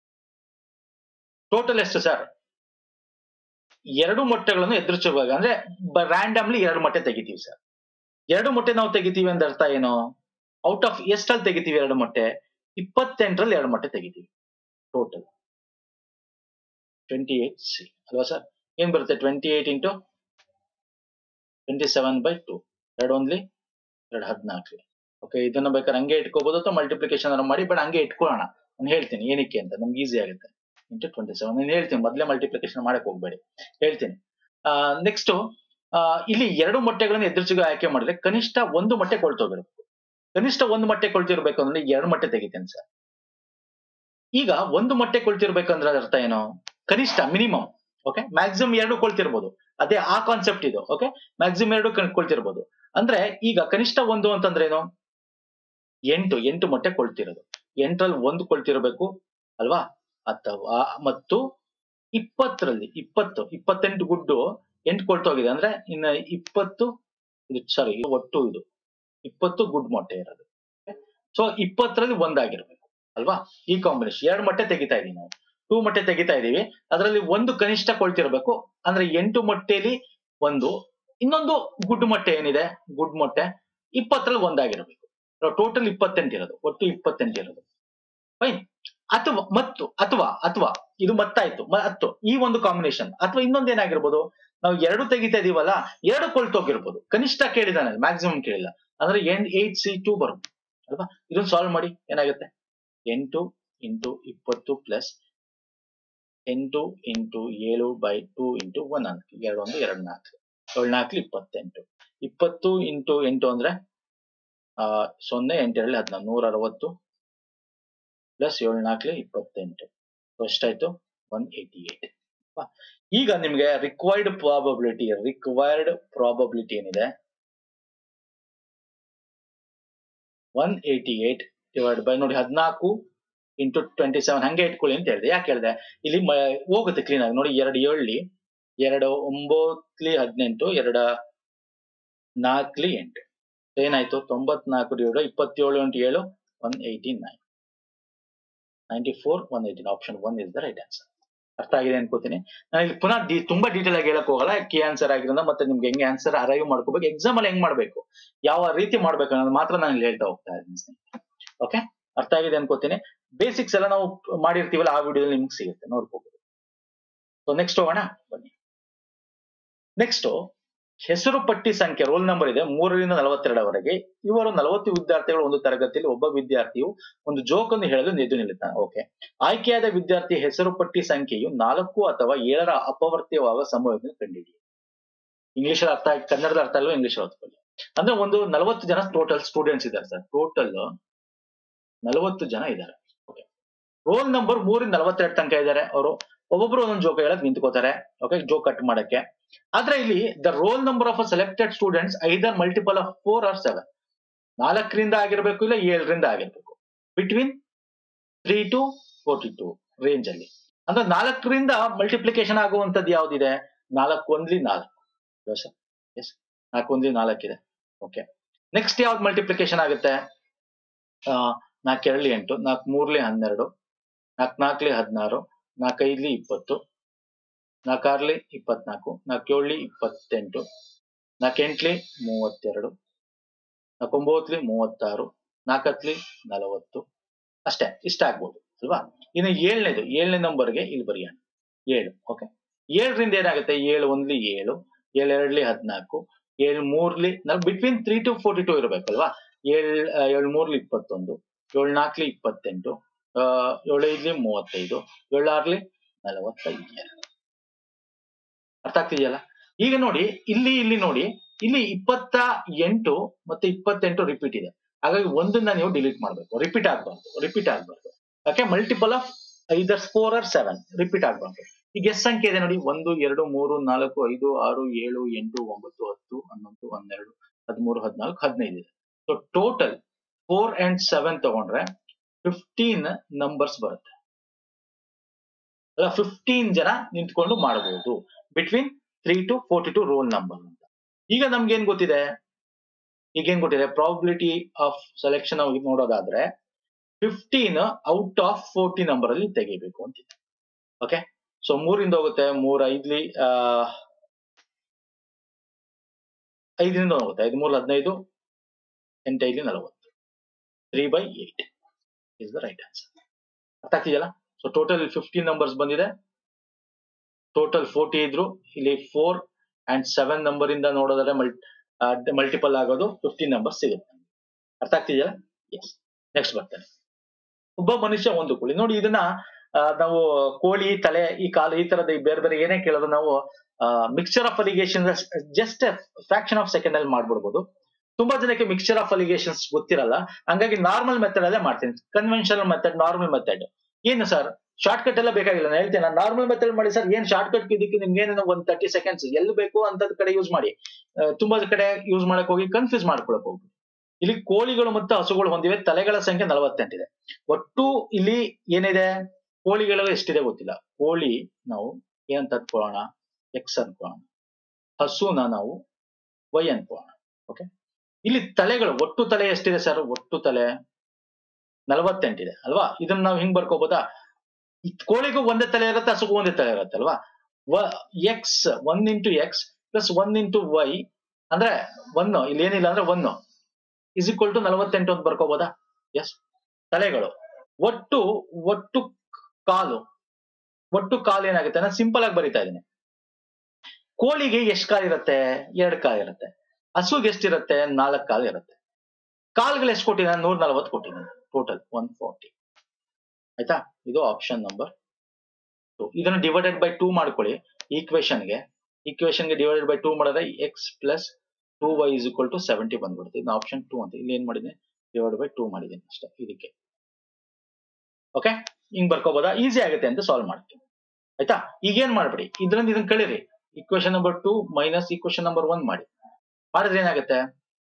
ಟೋಟಲ್ ಎಷ್ಟು ಸರ್ ಎರಡು ಮೊಟ್ಟೆಗಳನ್ನು ಎದುರಿಸುವಾಗ ಅಂದ್ರೆ ರ್ಯಾಂಡಮ್ಲಿ ಎರಡು ಮೊಟ್ಟೆ ತೆಗಿತೀವಿ ಸರ್ ಎರಡು ಮೊಟ್ಟೆ ನಾವು ತೆಗಿತೀವಿ ಅಂತ ಅರ್ಥ ಏನು ಔಟ್ ಆಫ್ ಎಷ್ಟಲ್ಲಿ ತೆಗಿತೀವಿ ಎರಡು ಮೊಟ್ಟೆ ಇಪ್ಪತ್ತೆಂಟರಲ್ಲಿ ಎರಡು ಮೊಟ್ಟೆ ತೆಗಿತೀವಿ ಟೋಟಲ್ ಟ್ವೆಂಟಿ ಏಟ್ ಸಿ ಅಲ್ವಾ ಸರ್ ಏನ್ ಬರುತ್ತೆ twenty eight into twenty seven by two ಎರಡು ಒಂದ್ಲಿ ಎರಡು ಹದಿನಾಲ್ಕು ಓಕೆ ಇದನ್ನ ಬೇಕಾದ್ರೆ ಹಂಗೆ ಇಟ್ಕೋಬಹುದು ಅಥವಾ ಮಲ್ಟಿಪ್ಲಿಕೇಶನ್ ಮಾಡಿ ಬಟ್ ಹಂಗೆ ಇಟ್ಕೊಳ್ಳೋಣ ನಾನು ಹೇಳ್ತೀನಿ ಏನಕ್ಕೆ ಅಂತ ನಮ್ಗೆ ಈಸಿ ಆಗುತ್ತೆ ಇಂಟು ಟ್ವೆಂಟಿ ಸೆವೆನ್ ನಾನು ಹೇಳ್ತೀನಿ ಮೊದಲೇ ಮಲ್ಟಿಪ್ಲಿಕೇಶನ್ ಮಾಡಕ್ ಹೋಗ್ಬೇಡಿ ಹೇಳ್ತೀನಿ ನೆಕ್ಸ್ಟ್ ಇಲ್ಲಿ ಎರಡು ಮೊಟ್ಟೆಗಳನ್ನು ಎದುರುಚಿಗೆ ಆಯ್ಕೆ ಮಾಡಿದ್ರೆ ಕನಿಷ್ಠ ಒಂದು ಮೊಟ್ಟೆ ಕೊಳ್ತೋಗಿರ್ಬೇಕು ಕನಿಷ್ಠ ಒಂದು ಮೊಟ್ಟೆ ಕೊಳ್ತಿರ್ಬೇಕು ಅಂದ್ರೆ ಎರಡು ಮೊಟ್ಟೆ ತೆಗಿತೇನೆ ಸರ್ ಈಗ ಒಂದು ಮೊಟ್ಟೆ ಕೊಳ್ತಿರ್ಬೇಕಂದ್ರೆ ಅದ್ರ ಅರ್ಥ ಏನು ಕನಿಷ್ಠ ಮಿನಿಮಮ್ ಓಕೆ ಮ್ಯಾಕ್ಸಿಮಮ್ ಎರಡು ಕೊಳ್ತಿರ್ಬೋದು ಅದೇ ಆ ಕಾನ್ಸೆಪ್ಟ್ ಇದು ಓಕೆ ಮ್ಯಾಕ್ಸಿಮಮ್ ಎರಡು ಕೊಳ್ತಿರ್ಬೋದು ಅಂದ್ರೆ ಈಗ ಕನಿಷ್ಠ ಒಂದು ಅಂತಂದ್ರೆ ಏನು ಎಂಟು ಎಂಟು ಮೊಟ್ಟೆ ಕೊಳ್ತಿರೋದು ಎಂಟರಲ್ಲಿ ಒಂದು ಕೊಳ್ತಿರ್ಬೇಕು ಅಲ್ವಾ ಅಥವಾ ಮತ್ತು ಇಪ್ಪತ್ತರಲ್ಲಿ ಇಪ್ಪತ್ತು ಇಪ್ಪತ್ತೆಂಟು ಗುಡ್ಡು ಎಂಟು ಕೊಳ್ತೋಗಿದೆ ಅಂದ್ರೆ ಇನ್ನ ಇಪ್ಪತ್ತು ಇದು ಸಾರಿ ಒಟ್ಟು ಇದು ಇಪ್ಪತ್ತು ಗುಡ್ ಮೊಟ್ಟೆ ಇರೋದು ಸೊ ಇಪ್ಪತ್ತರಲ್ಲಿ ಒಂದಾಗಿರ್ಬೇಕು ಅಲ್ವಾ ಈ ಕಾಂಬಿನೇಷನ್ ಎರಡು ಮೊಟ್ಟೆ ತೆಗಿತಾ ಇದೀವಿ ನಾವು ಟೂ ಮೊಟ್ಟೆ ತೆಗಿತಾ ಇದೀವಿ ಅದರಲ್ಲಿ ಒಂದು ಕನಿಷ್ಠ ಕೊಳ್ತಿರ್ಬೇಕು ಅಂದ್ರೆ ಎಂಟು ಮೊಟ್ಟೆಲಿ ಒಂದು ಇನ್ನೊಂದು ಗುಡ್ ಮೊಟ್ಟೆ ಏನಿದೆ ಗುಡ್ ಮೊಟ್ಟೆ ಇಪ್ಪತ್ತರಲ್ಲಿ ಒಂದಾಗಿರ್ಬೇಕು ಟೋಟಲ್ ಇಪ್ಪತ್ತೆಂಟು ಇರೋದು ಒಟ್ಟು ಇಪ್ಪತ್ತೆಂಟು ಇರೋದು ಫೈನ್ ಅಥವಾ ಮತ್ತು ಅಥವಾ ಅಥವಾ ಇದು ಮತ್ತಾಯ್ತು ಹತ್ತು ಈ ಒಂದು ಕಾಂಬಿನೇಷನ್ ಅಥವಾ ಇನ್ನೊಂದು ಏನಾಗಿರ್ಬೋದು ನಾವು ಎರಡು ತೆಗಿತಾ ಇದೀವಲ್ಲ ಎರಡು ಕೊಳ್ತೋಗಿರ್ಬೋದು ಕನಿಷ್ಠ ಕೇಳಿದಾನೆ ಮ್ಯಾಕ್ಸಿಮಮ್ ಕೇಳಿಲ್ಲ ಅಂದ್ರೆ ಎನ್ ಏಟ್ ಸಿ ಟೂ ಬರುತ್ತೆ ಅಲ್ವಾ ಇದನ್ನ ಸಾಲ್ವ್ ಮಾಡಿ ಏನಾಗುತ್ತೆ ಎಂಟು ಇಂಟು ಇಪ್ಪತ್ತು ಪ್ಲಸ್ ಎಂಟು ಇಂಟು ಏಳು ಬೈ ಟೂ ಇಂಟು ಒನ್ ನಾಲ್ಕು ಎರಡು ಒಂದು ಎರಡು ನಾಲ್ಕು ಏಳು ನಾಲ್ಕು ಇಪ್ಪತ್ತೆಂಟು ಇಪ್ಪತ್ತು ಇಂಟು ಎಂಟು ಅಂದ್ರೆ ಆ ಸೊನ್ನೆ ಎಂಟರಲ್ಲಿ ಹದಿನಾರು ನೂರ ಅರವತ್ತು ಪ್ಲಸ್ ಏಳು ನಾಲ್ಕು ಇಪ್ಪತ್ತೆಂಟು ಎಷ್ಟಾಯ್ತು ಒನ್ ಏಯ್ಟಿ ಏಟ್ ಈಗ ನಿಮ್ಗೆ ರಿಕ್ವೈರ್ಡ್ ಪ್ರಾಬಬಿಲಿಟಿ ರಿಕ್ವೈರ್ಡ್ ಪ್ರಾಬಬಿಲಿಟಿ ಏನಿದೆ one eighty eight divide by ನೋಡಿ ಹದಿನಾಲ್ಕು ಇಂಟು ಟ್ವೆಂಟಿ ಸೆವೆನ್ ಹಂಗೆ ಇಟ್ಕೊಳ್ಳಿ ಅಂತ ಹೇಳಿದೆ ಯಾಕೆ ಹೇಳಿದೆ ಇಲ್ಲಿ ಹೋಗುತ್ತೆ ಕ್ಲೀನ್ ಆಗಿ ನೋಡಿ ಎರಡು ಏಳ್ಲಿ ಎರಡು ಒಂಬತ್ಲಿ ಹದಿನೆಂಟು ಎರಡ ನಾಲ್ಕಲಿ ಎಂಟು ಏನಾಯ್ತು ತೊಂಬತ್ನಾಲ್ಕು ಡಿವೈಡ್ ಇಪ್ಪತ್ತೇಳು ಇಂಟು ಏಳು one eighty nine ninety four one eighteen option one is the right answer ಅರ್ಥ ಆಗಿದೆ ಅನ್ಕೋತೀನಿ ನಾನು ಇಲ್ಲಿ ಪುನಃ ಡಿ- ತುಂಬಾ ಡೀಟೇಲ್ ಆಗಿ ಹೇಳಕ್ ಹೋಗಲ್ಲ ಕೀ ಆನ್ಸರ್ ಆಗಿರೋದ ಮತ್ತೆ ನಿಮ್ಗೆ ಹೆಂಗೆ ಆನ್ಸರ್ ಅರೈವ್ ಮಾಡ್ಕೋಬೇಕು ಎಕ್ಸಾಮ್ ಅಲ್ಲಿ ಹೆಂಗ್ ಮಾಡ್ಬೇಕು ಯಾವ ರೀತಿ ಮಾಡ್ಬೇಕು ಅನ್ನೋದು ಮಾತ್ರ ನಾನು ಇಲ್ಲಿ ಹೇಳ್ತಾ ಹೋಗ್ತಾ ಇದ್ದೀನಿ ಓಕೆ ಅರ್ಥ ಆಗಿದೆ ಅನ್ಕೋತೀನಿ ಬೇಸಿಕ್ಸ್ ಎಲ್ಲ ನಾವು ಮಾಡಿರ್ತೀವಲ್ಲ ಆ ವಿಡಿಯೋದಲ್ಲಿ ನಿಮ್ಗೆ ಸಿಗುತ್ತೆ ನೋಡ್ಕೋಬಹುದು ಸೊ ನೆಕ್ಸ್ಟ್ ಹೋಗೋಣ ಬನ್ನಿ ನೆಕ್ಸ್ಟ್ ಹೆಸರು ಪಟ್ಟಿ ಸಂಖ್ಯೆ ರೋಲ್ ನಂಬರ್ ಇದೆ ಮೂರರಿಂದ ನಲವತ್ತೆರಡವರೆಗೆ ಇವರು ನಲವತ್ತು ವಿದ್ಯಾರ್ಥಿಗಳು ಒಂದು ತರಗತಿಯಲ್ಲಿ ಒಬ್ಬ ವಿದ್ಯಾರ್ಥಿಯು ಒಂದು ಜೋಕ್ ಅನ್ನು ಹೇಳಲು ಎದ್ದು ನಿಲ್ಲುತ್ತಾನೆ ಓಕೆ ಆಯ್ಕೆಯಾದ ವಿದ್ಯಾರ್ಥಿ ಹೆಸರು ಪಟ್ಟಿ ಸಂಖ್ಯೆಯು ನಾಲ್ಕು ಅಥವಾ ಏಳರ ಅಪವರ್ತ್ಯವಾಗುವ ಸಂಭವವನ್ನು ಕಂಡುಹಿಡಿಯಿ ಇಂಗ್ಲಿಷ್ ಅರ್ಥ ಆಗಿ ಕನ್ನಡದ ಅರ್ಥ ಅಲ್ವಾ ಇಂಗ್ಲಿಷ್ ಅರ್ಥದಲ್ಲಿ ಅಂದ್ರೆ ಒಂದು ನಲವತ್ತು ಜನ ಟೋಟಲ್ ಸ್ಟೂಡೆಂಟ್ಸ್ ಇದ್ದಾರೆ ಸರ್ ಟೋಟಲ್ ನಲವತ್ತು ಜನ ಇದ್ದಾರೆ ಓಕೆ ರೋಲ್ ನಂಬರ್ ಮೂರಿಂದ ನಲವತ್ತೆರಡು ತನಕ ಇದ್ದಾರೆ ಅವರು ಒಬ್ಬೊಬ್ರು ಒಂದೊಂದು ಜೋಕ್ ಹೇಳಕ್ ನಿಂತ್ಕೋತಾರೆ ಓಕೆ ಜೋಕ್ ಕಟ್ ಮಾಡಕ್ಕೆ ಆದ್ರೆ ಇಲ್ಲಿ the roll number of a selected students either multiple of four or seven ನಾಲ್ಕರಿಂದ ಆಗಿರ್ಬೇಕು ಇಲ್ಲ ಏಳರಿಂದ ಆಗಿರ್ಬೇಕು between three to forty two range ಅಲ್ಲಿ ಅಂದ್ರೆ ನಾಲ್ಕರಿಂದ ಮಲ್ಟಿಪ್ಲಿಕೇಶನ್ ಆಗುವಂತದ್ದು ಯಾವ್ದಿದೆ ನಾಲ್ಕು ಒಂದ್ಲಿ ನಾಲ್ಕು ಎಸ್ ನಾಲ್ಕು ಒಂದ್ಲಿ ನಾಲ್ಕಿದೆ ಓಕೆ ನೆಕ್ಸ್ಟ್ ಯಾವ್ದು ಮಲ್ಟಿಪ್ಲಿಕೇಶನ್ ಆಗುತ್ತೆ ಆ ನಾಲ್ಕು ಎರಡ್ಲಿ ಎಂಟು ನಾಲ್ಕು ಮೂರ್ಲಿ ಹನ್ನೆರಡು ನಾಲ್ಕು ನಾಲ್ಕಲಿ ಹದಿನಾರು ನಾಲ್ಕೈದ್ಲಿ ಇಪ್ಪತ್ತು ನಾಲ್ಕಾರ್ಲಿ ಇಪ್ಪತ್ನಾಲ್ಕು ನಾಲ್ಕೇಳ್ಲಿ ಇಪ್ಪತ್ತೆಂಟು ನಾಲ್ಕೆಂಟ್ಲಿ ಮೂವತ್ತೆರಡು ನಾಲ್ಕೊಂಬತ್ಲಿ ಮೂವತ್ತಾರು ನಾಲ್ಕತ್ಲಿ ನಲವತ್ತು ಅಷ್ಟೇ ಇಷ್ಟ ಆಗ್ಬೋದು ಅಲ್ವಾ ಇನ್ನು ಏಳನೇದು ಏಳನೇ ನಂಬರ್ಗೆ ಇಲ್ಲಿ ಬರೆಯೋಣ ಏಳು ಓಕೆ ಏಳರಿಂದ ಏನಾಗುತ್ತೆ ಏಳು ಒಂದ್ಲಿ ಏಳು ಏಳು ಎರಡ್ಲಿ ಹದಿನಾಲ್ಕು ಏಳು ಮೂರ್ಲಿ ನಾವು between three to forty two ಇರಬೇಕಲ್ವಾ ಏಳ್ ಆ, ಏಳು ಮೂರ್ಲಿ ಇಪ್ಪತ್ತೊಂದು ಏಳು ನಾಲ್ಕಲಿ ಇಪ್ಪತ್ತೆಂಟು ಆ, ಏಳು ಐದ್ಲಿ ಮೂವತ್ತೈದು ಏಳು ಆರ್ಲಿ ನಲವತ್ತ ಎರಡು ಅರ್ಥ ಆಗ್ತಿದೆಯಲ್ಲ ಈಗ ನೋಡಿ ಇಲ್ಲಿ ಇಲ್ಲಿ ನೋಡಿ ಇಲ್ಲಿ ಇಪ್ಪತ್ತ ಎಂಟು ಮತ್ತೆ ಇಪ್ಪತ್ತೆಂಟು ರಿಪೀಟ್ ಇದೆ ಹಾಗಾಗಿ ಒಂದನ್ನ ನೀವು ಡಿಲೀಟ್ ಮಾಡಬೇಕು ರಿಪೀಟ್ ಆಗ್ಬಾರ್ದು ರಿಪೀಟ್ ಆಗ್ಬಾರ್ದು ಯಾಕೆ multiple of either four or seven repeat ಆಗ್ಬಾರ್ದು ಈಗ ಎಷ್ಟು ಸಂಖ್ಯೆ ಇದೆ ನೋಡಿ ಒಂದು ಎರಡು ಮೂರು ನಾಲ್ಕು ಐದು ಆರು ಏಳು ಎಂಟು ಒಂಬತ್ತು ಹತ್ತು ಹನ್ನೊಂದು ಹನ್ನೆರಡು ಹದಿಮೂರು ಹದಿನಾಲ್ಕು ಹದಿನೈದು ಇದೆ so total four and seven ತಗೊಂಡ್ರೆ ಫಿಫ್ಟೀನ್ ನಂಬರ್ಸ್ ಬರುತ್ತೆ ಅಲ್ಲ ಫಿಫ್ಟೀನ್ ಜನ ನಿಂತ್ಕೊಂಡು ಮಾಡಬಹುದು between three to forty two roll number ಅಂತ ಈಗ ನಮ್ಗೆ ಏನ್ ಗೊತ್ತಿದೆ ಈಗ ಏನ್ ಗೊತ್ತಿದೆ ಪ್ರಾಬಿಲಿಟಿ ಆಫ್ ಸೆಲೆಕ್ಷನ್ ನೋಡೋದಾದ್ರೆ fifteen out of forty number ಅಲ್ಲಿ ತೆಗಿಬೇಕು ಅಂತಿದೆ ಓಕೆ ಸೊ ಮೂರಿಂದ ಹೋಗುತ್ತೆ ಮೂರ್ ಐದ್ಲಿ ಆ ಐದರಿಂದ ಹೋಗುತ್ತೆ ಐದು ಮೂರು ಹದಿನೈದು ಎಂಟೈದ್ಲಿ ನಲವತ್ತು three by eight is the right answer ಅರ್ಥ ಆಗ್ತಿದೆಯಲ್ಲ ಸೊ ಟೋಟಲ್ ಫಿಫ್ಟೀನ್ ನಂಬರ್ಸ್ ಬಂದಿದೆ ಟೋಟಲ್ ಫೋರ್ಟಿ ಇದ್ರು ಇಲ್ಲಿ ಫೋರ್ ಅಂಡ್ ಸೆವೆನ್ ನಂಬರ್ ಇಂದ ನೋಡೋದಾದ್ರೆ ಮಲ್ಟಿಪಲ್ ಆಗೋದು ಫಿಫ್ಟೀನ್ ನಂಬರ್ ಸಿಗುತ್ತೆ ಅರ್ಥ ಆಗ್ತಿದೆಯಲ್ಲ ಎಸ್ ನೆಕ್ಸ್ಟ್ ಬರ್ತೇನೆ ಒಬ್ಬ ಮನುಷ್ಯ ಒಂದು ಕೋಳಿ ನೋಡಿ ಇದನ್ನ ಆ, ನಾವು ಕೋಳಿ ತಲೆ ಈ ಕಾಲು ಈ ತರದ ಬೇರೆ ಬೇರೆ ಏನೇ ಕೇಳೋದು ನಾವು mixture of alligation just fraction of second ಅಲ್ಲಿ ಮಾಡ್ಬಿಡ್ಬೋದು ತುಂಬಾ ಜನಕ್ಕೆ ಮಿಕ್ಸ್ಚರ್ ಆಫ್ ಅಲಿಗೇಷನ್ಸ್ ಗೊತ್ತಿರಲ್ಲ ಹಂಗಾಗಿ ನಾರ್ಮಲ್ ಮೆಥಡ್ ಅಲ್ಲೇ ಮಾಡ್ತೀನಿ ಕನ್ವೆನ್ಷನಲ್ ಮೆಥಡ್ ನಾರ್ಮಲ್ ಮೆಥಡ್ ಏನು ಸರ್ ಶಾರ್ಟ್ ಕಟ್ ಎಲ್ಲ ಬೇಕಾಗಿಲ್ಲ ನಾನು ಹೇಳ್ತೇನೆ ನಾನು ನಾರ್ಮಲ್ ಮೆಥಡ್ ಮಾಡಿ ಸರ್ ಏನ್ ಶಾರ್ಟ್ ಕಟ್ ಇದಕ್ಕೆ ನಿಮ್ಗೆ ಏನೇನೋ ಒಂದ್ ತರ್ಟಿ ಸೆಕೆಂಡ್ಸ್ ಎಲ್ಲಿ ಬೇಕು ಅಂತದ್ ಕಡೆ ಯೂಸ್ ಮಾಡಿ ಆ, ತುಂಬಾ ಕಡೆ ಯೂಸ್ ಮಾಡಕ್ ಹೋಗಿ ಕನ್ಫ್ಯೂಸ್ ಮಾಡ್ಕೊಳಕ್ ಹೋಗಿ ಇಲ್ಲಿ ಕೋಳಿಗಳು ಮತ್ತು ಹಸುಗಳು ಹೊಂದಿವೆ ತಲೆಗಳ ಸಂಖ್ಯೆ ನಲವತ್ತೆಂಟಿದೆ ಒಟ್ಟು ಇಲ್ಲಿ ಏನಿದೆ ಕೋಳಿಗಳು ಎಷ್ಟಿದೆ ಗೊತ್ತಿಲ್ಲ ಕೋಳಿ ನಾವು ಏನಂತ ಅನ್ಕೊಳ್ಳೋಣ ಎಕ್ಸ್ ಅನ್ಕೊಳ್ಳೋಣ ಹಸುನ ನಾವು ವೈ ಅನ್ಕೊಳ್ಳೋಣ ಓಕೆ ಇಲ್ಲಿ ತಲೆಗಳು ಒಟ್ಟು ತಲೆ ಎಷ್ಟಿದೆ ಸರ್ ಒಟ್ಟು ತಲೆ ನಲವತ್ತೆಂಟಿದೆ ಅಲ್ವಾ ಇದನ್ನ ನಾವು ಹಿಂಗ್ ಬರ್ಕೋಬೋದಾ ಈ ಕೋಳಿಗೂ ಒಂದೇ ತಲೆ ಇರುತ್ತೆ ಹಸುಗೂ ಒಂದೇ ತಲೆ ಇರುತ್ತೆ ಅಲ್ವಾ X one into X plus one into Y ಅಂದ್ರೆ ಒನ್ ಇಲ್ಲಿ ಏನಿಲ್ಲ ಅಂದ್ರೆ ಒನ್ ಇಸ್ ಈಕ್ವಲ್ ಟು ನಲವತ್ತೆಂಟು ಅಂತ ಬರ್ಕೋಬೋದಾ ಎಸ್ ತಲೆಗಳು ಒಟ್ಟು ಒಟ್ಟು ಕಾಲು ಒಟ್ಟು ಕಾಲು ಏನಾಗುತ್ತೆ ನಾನು ಸಿಂಪಲ್ ಆಗಿ ಬರಿತಾ ಇದ್ದೀನಿ ಕೋಳಿಗೆ ಎಷ್ಟು ಕಾಲು ಇರುತ್ತೆ ಎರಡು ಕಾಲು ಇರುತ್ತೆ ಹಸುಗೆ ಎಷ್ಟಿರುತ್ತೆ ನಾಲ್ಕು ಕಾಲು ಇರುತ್ತೆ ಕಾಲ್ಗಳು ಎಷ್ಟು ಕೊಟ್ಟಿದ್ದಾನೆ ನೂರ ನಲವತ್ತು ಕೊಟ್ಟಿದ್ದಾನೆ ಟೋಟಲ್ ಒನ್ ಫಾರ್ಟಿ ಆಯ್ತಾ ಇದು ಆಪ್ಷನ್ ನಂಬರ್ ಟು ಇದನ್ನು ಡಿವೈಡೆಡ್ ಬೈ ಟೂ ಮಾಡ್ಕೊಳ್ಳಿ ಈಕ್ವೇಶನ್ಗೆ ಈಕ್ವೇಶನ್ಗೆ ಡಿವೈಡೆಡ್ ಬೈ ಟೂ ಮಾಡಿದ್ರೆ X plus two Y is equal to seventy ಬಂದ್ಬಿಡುತ್ತೆ ಇದು ಆಪ್ಷನ್ ಟೂ ಅಂತ ಇಲ್ಲಿ ಏನ್ ಮಾಡಿದ್ದೀನಿ ಡಿವೈಡ್ ಬೈ ಟೂ ಮಾಡಿದ್ದೀನಿ ಅಷ್ಟೇ ಇದಕ್ಕೆ ಓಕೆ ಹಿಂಗ್ ಬರ್ಕೋಬೋದಾ ಈಸಿ ಆಗುತ್ತೆ ಅಂತ ಸಾಲ್ವ್ ಮಾಡ್ತೀವಿ ಆಯ್ತಾ ಈಗ ಏನ್ ಮಾಡ್ಬಿಡಿ ಇದ್ರಿಂದ ಇದನ್ನ ಕಳೀರಿ equation number two minus equation number one ಮಾಡಿ ಮಾಡಿದ್ರೆ ಏನಾಗುತ್ತೆ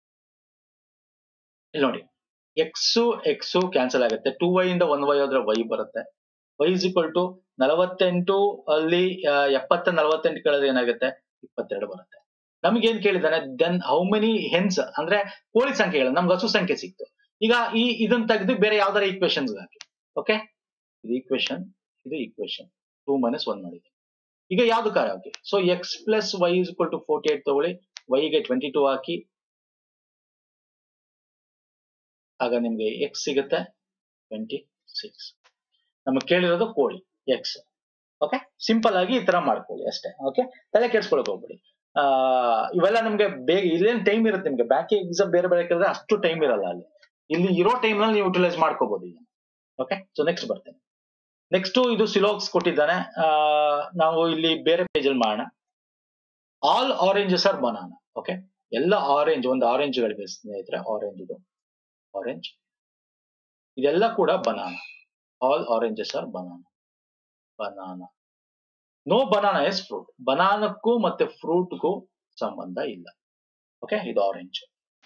ಇಲ್ಲಿ ನೋಡಿ ಎಕ್ಸು ಎಕ್ಸು ಕ್ಯಾನ್ಸಲ್ ಆಗುತ್ತೆ ಟೂ ವೈ ಇಂದ ಒನ್ ವೈ ಹೋದ್ರೆ ವೈ ಬರುತ್ತೆ ವೈ ಇಸ್ ಈಕ್ವಲ್ ಟು ನಲವತ್ತೆಂಟು ಅಲ್ಲಿ ಆ, ಎಪ್ಪತ್ತ ನಲವತ್ತೆಂಟು ಕಳೆದ್ರೆ ಏನಾಗುತ್ತೆ ಇಪ್ಪತ್ತೆರಡು ಬರುತ್ತೆ ನಮ್ಗೆ ಏನ್ ಕೇಳಿದಾನೆ ದೆನ್ ಹೌ ಮೆನಿ ಹೆನ್ಸ್ ಅಂದ್ರೆ ಕೋಳಿ ಸಂಖ್ಯೆ ಹೇಳ ನಮ್ಗೆ ಹಸು ಸಂಖ್ಯೆ ಸಿಕ್ತು ಈಗ ಈ ಇದನ್ನ ತೆಗೆದು ಬೇರೆ ಯಾವ್ದಾರ ಈಕ್ವೇಶನ್ಸ್ ಹಾಕಿ ಓಕೆ ಇದು ಈಕ್ವೇಶನ್ ಇದು ಈಕ್ವೇಶನ್ ಟೂ ಮೈನಸ್ ಒನ್ ಮಾಡಿದ್ದೀನಿ ಈಗ ಯಾವ್ದು ಕಾರ ಹಾಕಿ so X plus Y is equal to forty eight ತಗೊಳ್ಳಿ ವೈಗೆ ಟ್ವೆಂಟಿ ಟೂ ಹಾಕಿ ಆಗ ನಿಮ್ಗೆ ಎಕ್ಸ್ ಸಿಗುತ್ತೆ ಟ್ವೆಂಟಿ ಸಿಕ್ಸ್ ನಮಗೆ ಕೇಳಿರೋದು ಕೋಳಿ ಎಕ್ಸ್ ಓಕೆ ಸಿಂಪಲ್ ಆಗಿ ಈ ತರ ಮಾಡ್ಕೊಳ್ಳಿ ಅಷ್ಟೇ ಓಕೆ ತಲೆ ಕೆಡ್ಸ್ಕೊಳಕ್ ಹೋಗ್ಬೇಡಿ ಆ ಇವೆಲ್ಲ ನಿಮ್ಗೆ ಬೇಗ ಇಲ್ಲೇನ್ ಟೈಮ್ ಇರುತ್ತೆ ನಿಮ್ಗೆ ಬ್ಯಾಕ್ ಎಕ್ಸಾಮ್ ಬೇರೆ ಬೇರೆ ಕೇಳಿದ್ರೆ ಅಷ್ಟು ಟೈಮ್ ಇರಲ್ಲ ಅಲ್ಲಿ ಇಲ್ಲಿ ಇರೋ ಟೈಮ್ ನಲ್ಲಿ ನೀವು ಯುಟಿಲೈಸ್ ಮಾಡ್ಕೋಬಹುದು ಈಗ ಓಕೆ ಸೊ ನೆಕ್ಸ್ಟ್ ಬರ್ತೇನೆ ನೆಕ್ಸ್ಟ್ ಇದು ಸಿಲೋಕ್ಸ್ ಕೊಟ್ಟಿದ್ದಾನೆ ಆ, ನಾವು ಇಲ್ಲಿ ಬೇರೆ ಪೇಜ್ ಅಲ್ಲಿ ಮಾಡೋಣ all oranges are banana okay ಎಲ್ಲ ಆರೆಂಜ್ ಒಂದು ಆರೆಂಜ್ ಗಳಿವೆ ಸ್ನೇಹಿತರೆ ಆರೆಂಜ್ ಇದು ಆರೆಂಜ್ ಇದೆಲ್ಲ ಕೂಡ banana all oranges are banana banana no banana is fruit ಬನಾನಕ್ಕೂ ಮತ್ತೆ ಫ್ರೂಟ್ಗೂ ಸಂಬಂಧ ಇಲ್ಲ ಓಕೆ ಇದು orange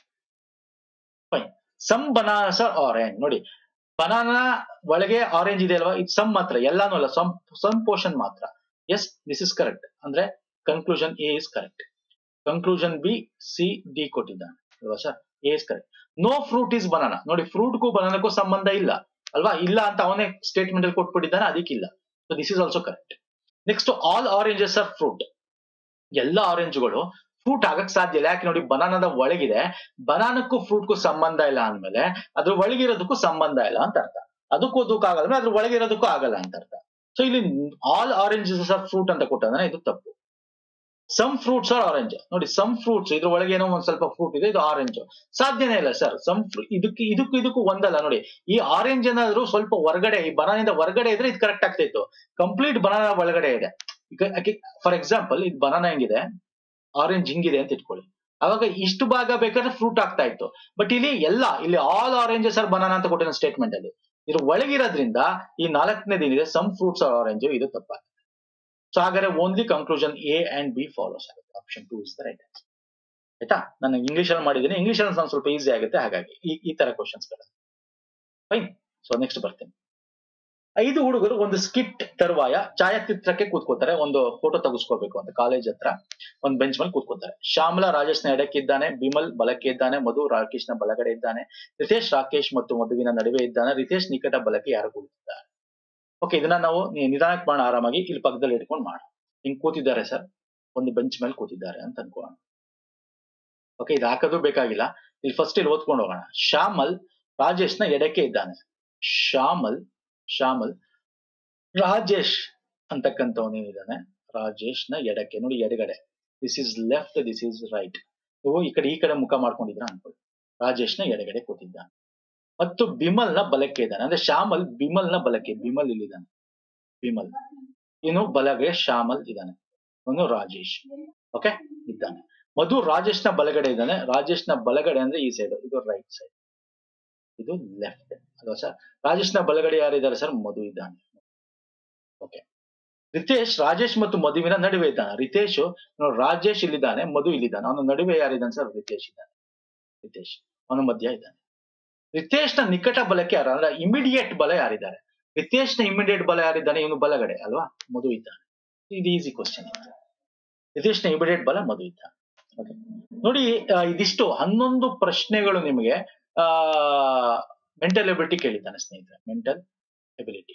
fine some bananas are orange ನೋಡಿ ಬನಾನಾ ಒಳಗೆ ಆರೆಂಜ್ ಇದೆ ಅಲ್ವಾ ಇದು ಸಮ್ ಮಾತ್ರ ಎಲ್ಲಾನು ಅಲ್ಲ ಸಮ್ ಸಮ್ ಪೋರ್ಷನ್ ಮಾತ್ರ ಎಸ್ ದಿಸ್ ಇಸ್ ಕರೆಕ್ಟ್ ಅಂದ್ರೆ conclusion A is correct conclusion B C D ಕೊಟ್ಟಿದ್ದಾನೆ ಅಲ್ವಾ sir A is correct no fruit is banana ನೋಡಿ ಫ್ರೂಟ್ಗೂ ಬನಾನಕ್ಕೂ ಸಂಬಂಧ ಇಲ್ಲ ಅಲ್ವಾ ಇಲ್ಲ ಅಂತ ಅವನೇ ಸ್ಟೇಟ್ಮೆಂಟ್ ಅಲ್ಲಿ ಕೊಟ್ಬಿಟ್ಟಿದ್ದಾನೆ ಅದಕ್ಕಿಲ್ಲ so this is also correct next all oranges are fruit ಎಲ್ಲ ಆರೆಂಜ್ಗಳು ಫ್ರೂಟ್ ಆಗಕ್ ಸಾಧ್ಯ ಇಲ್ಲ ಯಾಕೆ ನೋಡಿ ಬನಾನದ ಒಳಗಿದೆ ಬನಾನಕ್ಕೂ ಫ್ರೂಟ್ಗೂ ಸಂಬಂಧ ಇಲ್ಲ ಅಂದ್ಮೇಲೆ ಅದ್ರ ಒಳಗಿರೋದಕ್ಕೂ ಸಂಬಂಧ ಇಲ್ಲ ಅಂತ ಅರ್ಥ ಅದಕ್ಕೂ ಅದಕ್ಕೂ ಆಗಲ್ಲ ಅಂದ್ರೆ ಅದ್ರ ಒಳಗಿರೋದಕ್ಕೂ ಆಗಲ್ಲ ಅಂತ ಅರ್ಥ ಸೊ ಇಲ್ಲಿ ಆಲ್ ಆರೆಂಜಸ್ ಆರ್ ಫ್ರೂಟ್ ಅಂತ ಕೊಟ್ಟಂದ್ರೆ ಇದು ತಪ್ಪು ಸಮ್ ಫ್ರೂಟ್ಸ್ ಆರ್ ಆರೆಂಜ್ ನೋಡಿ ಸಮ್ ಫ್ರೂಟ್ಸ್ ಇದ್ರ ಒಳಗೆ ಏನೋ ಒಂದ್ ಸ್ವಲ್ಪ ಫ್ರೂಟ್ ಇದೆ ಇದು ಆರೆಂಜ್ ಸಾಧ್ಯನೇ ಇಲ್ಲ ಸರ್ ಸಮ್ ಇದಕ್ಕೆ ಇದಕ್ಕೂ ಇದಕ್ಕೂ ಒಂದಲ್ಲ ನೋಡಿ ಈ ಆರೆಂಜ್ ಏನಾದ್ರು ಸ್ವಲ್ಪ ಹೊರಗಡೆ ಈ ಬನಾನಿಂದ ಹೊರಗಡೆ ಇದ್ರೆ ಇದು ಕರೆಕ್ಟ್ ಆಗ್ತಾ ಇತ್ತು ಕಂಪ್ಲೀಟ್ ಬನಾನ ಒಳಗಡೆ ಇದೆ ಫಾರ್ ಎಕ್ಸಾಂಪಲ್ ಇದು ಬನಾನ ಹೆಂಗಿದೆ ಆರೆಂಜ್ ಹಿಂಗಿದೆ ಅಂತ ಇಟ್ಕೊಳ್ಳಿ ಅವಾಗ ಇಷ್ಟು ಭಾಗ ಬೇಕಾದ್ರೆ ಫ್ರೂಟ್ ಆಗ್ತಾ ಇತ್ತು ಬಟ್ ಇಲ್ಲಿ ಎಲ್ಲ ಇಲ್ಲಿ ಆಲ್ ಆರೆಂಜಸ್ ಆರ್ ಬನಾನ ಅಂತ ಕೊಟ್ಟಿರೋ ಸ್ಟೇಟ್ಮೆಂಟ್ ಅಲ್ಲಿ ಇದ್ರ ಒಳಗಿರೋದ್ರಿಂದ ಈ ನಾಲ್ಕನೇದೇನಿದೆ ಸಮ್ ಫ್ರೂಟ್ಸ್ ಆರ್ ಆರೆಂಜ್ ಇದು ತಪ್ಪಾಗುತ್ತೆ ಸೊ ಹಾಗಾದ್ರೆ only conclusion A and B follows ಆಗುತ್ತೆ option two is the right ಆಯ್ತಾ ನಾನು ಇಂಗ್ಲಿಷ್ ಅಲ್ಲಿ ಮಾಡಿದ್ದೀನಿ ಇಂಗ್ಲಿಷ್ ಅಲ್ಲಿ ನಾನು ಸ್ವಲ್ಪ ಈಸಿ ಆಗುತ್ತೆ ಹಾಗಾಗಿ ಈ ಈ ತರ ಕ್ವಶನ್ಸ್ ಗಳು ಫೈನ್ ಸೊ ನೆಕ್ಸ್ಟ್ ಬರ್ತೇನೆ ಐದು ಹುಡುಗರು ಒಂದು ಸ್ಕಿಟ್ ತರುವಾಯ ಛಾಯಾಚಿತ್ರಕ್ಕೆ ಕೂತ್ಕೋತಾರೆ ಒಂದು ಫೋಟೋ ತೆಗೆಸ್ಕೋಬೇಕು ಅಂತ ಕಾಲೇಜ್ ಹತ್ರ ಒಂದು ಬೆಂಚ್ ಮೇಲೆ ಕೂತ್ಕೋತಾರೆ ಶ್ಯಾಮಲಾ ರಾಜೇಶ್ನ ಎಡಕ್ಕೆ ಇದ್ದಾನೆ ಬಿಮಲ್ ಬಲಕ್ಕೆ ಇದ್ದಾನೆ ಮಧು ರಾಕೇಶ್ನ ಬಲಗಡೆ ಇದ್ದಾನೆ ರಿತೇಶ್ ರಾಕೇಶ್ ಮತ್ತು ಮಧುವಿನ ನಡುವೆ ಇದ್ದಾನೆ ರಿತೇಶ್ ನಿಕಟ ಬಲಕ್ಕೆ ಯಾರು ಕೂತಿದ್ದಾರೆ ಓಕೆ ಇದನ್ನ ನಾವು ನಿ- ನಿಧಾನಕ್ಕೆ ಮಾಡೋಣ ಆರಾಮಾಗಿ ಇಲ್ಲಿ ಪಕ್ಕದಲ್ಲಿ ಇಟ್ಕೊಂಡು ಮಾಡೋಣ ಹಿಂಗ್ ಕೂತಿದ್ದಾರೆ ಸರ್ ಒಂದು ಬೆಂಚ್ ಮೇಲೆ ಕೂತಿದ್ದಾರೆ ಅಂತ ಅನ್ಕೋಣ ಓಕೆ ಇದು ಹಾಕೋದು ಬೇಕಾಗಿಲ್ಲ ಇಲ್ಲಿ ಫಸ್ಟ್ ಇಲ್ಲಿ ಓದ್ಕೊಂಡು ಹೋಗೋಣ ಶ್ಯಾಮಲ್ ರಾಜೇಶ್ನ ಎಡಕ್ಕೆ ಇದ್ದಾನೆ ಶ್ಯಾಮಲ್ ಶ್ಯಾಮಲ್ ರಾಜೇಶ್ ಅಂತಕ್ಕಂಥವನೇನಿದ್ದಾನೆ ರಾಜೇಶ್ ನ ಎಡಕ್ಕೆ ನೋಡಿ ಎಡಗಡೆ this is left this is right ನೀವು ಈ ಕಡೆ ಈ ಕಡೆ ಮುಖ ಮಾಡ್ಕೊಂಡಿದ್ರ ಅನ್ಕೊಳ್ಳಿ ರಾಜೇಶ್ ನ ಎಡಗಡೆ ಕೂತಿದ್ದಾನೆ ಮತ್ತು ಬಿಮಲ್ ನ ಬಲಕ್ಕೆ ಇದ್ದಾನೆ ಅಂದ್ರೆ ಶ್ಯಾಮಲ್ ಬಿಮಲ್ ನ ಬಲಕ್ಕೆ ಬಿಮಲ್ ಇಲ್ಲಿದ್ದಾನೆ ಬಿಮಲ್ ಇನ್ನು ಬಲಗೆ ಶ್ಯಾಮಲ್ ಇದ್ದಾನೆ ಅವನು ರಾಜೇಶ್ ಓಕೆ ಇದ್ದಾನೆ ಮಧು ರಾಜೇಶ್ ನ ಬಲಗಡೆ ಇದ್ದಾನೆ ರಾಜೇಶ್ ನ ಬಲಗಡೆ ಅಂದ್ರೆ ಈ ಸೈಡ್ ಇದು ರೈಟ್ ಸೈಡ್ ಇದು ಲೆಫ್ಟ್ ಅಲ್ವಾ ಸರ್ ರಾಜೇಶ್ ನ ಬಲಗಡೆ ಯಾರಿದ್ದಾರೆ ಸರ್ ಮಧು ಇದ್ದಾನೆ ಓಕೆ ರಿತೇಶ್ ರಾಜೇಶ್ ಮತ್ತು ಮಧುವಿನ ನಡುವೆ ಇದ್ದಾನೆ ರಿತೇಶ್ ನೋಡಿ, ರಾಜೇಶ್ ಇಲ್ಲಿದ್ದಾನೆ ಮಧು ಇಲ್ಲಿದ್ದಾನೆ ಅವನ ನಡುವೆ ಯಾರಿದ್ದಾನೆ ಸರ್ ರಿತೇಶ್ ಇದ್ದಾನೆ ರಿತೇಶ್ ಅವನ ಮಧ್ಯ ಇದ್ದಾನೆ ರಿತೇಶ್ ನ ನಿಕಟ ಬಲಕ್ಕೆ ಯಾರು ಅಂದ್ರೆ ಇಮಿಡಿಯೇಟ್ ಬಲ ಯಾರಿದ್ದಾರೆ ರಿತೇಶ್ ನ ಇಮಿಡಿಯೇಟ್ ಬಲ ಯಾರಿದ್ದಾನೆ ಇವನು ಬಲಗಡೆ ಅಲ್ವಾ ಮಧು ಇದ್ದಾನೆ ಇದು ಈಸಿ ಕ್ವಶನ್ ರಿತೇಶ್ ನ ಇಮಿಡಿಯೇಟ್ ಬಲ ಮಧು ಇದ್ದಾನೆ Okay. ನೋಡಿ ಆ, ಇದಿಷ್ಟು ಹನ್ನೊಂದು ಪ್ರಶ್ನೆಗಳು ನಿಮಗೆ ಆ ಮೆಂಟಲ್ ಎಬಿಲಿಟಿ ಕೇಳಿದ್ದಾನೆ ಸ್ನೇಹಿತರೆ ಮೆಂಟಲ್ ಎಬಿಲಿಟಿ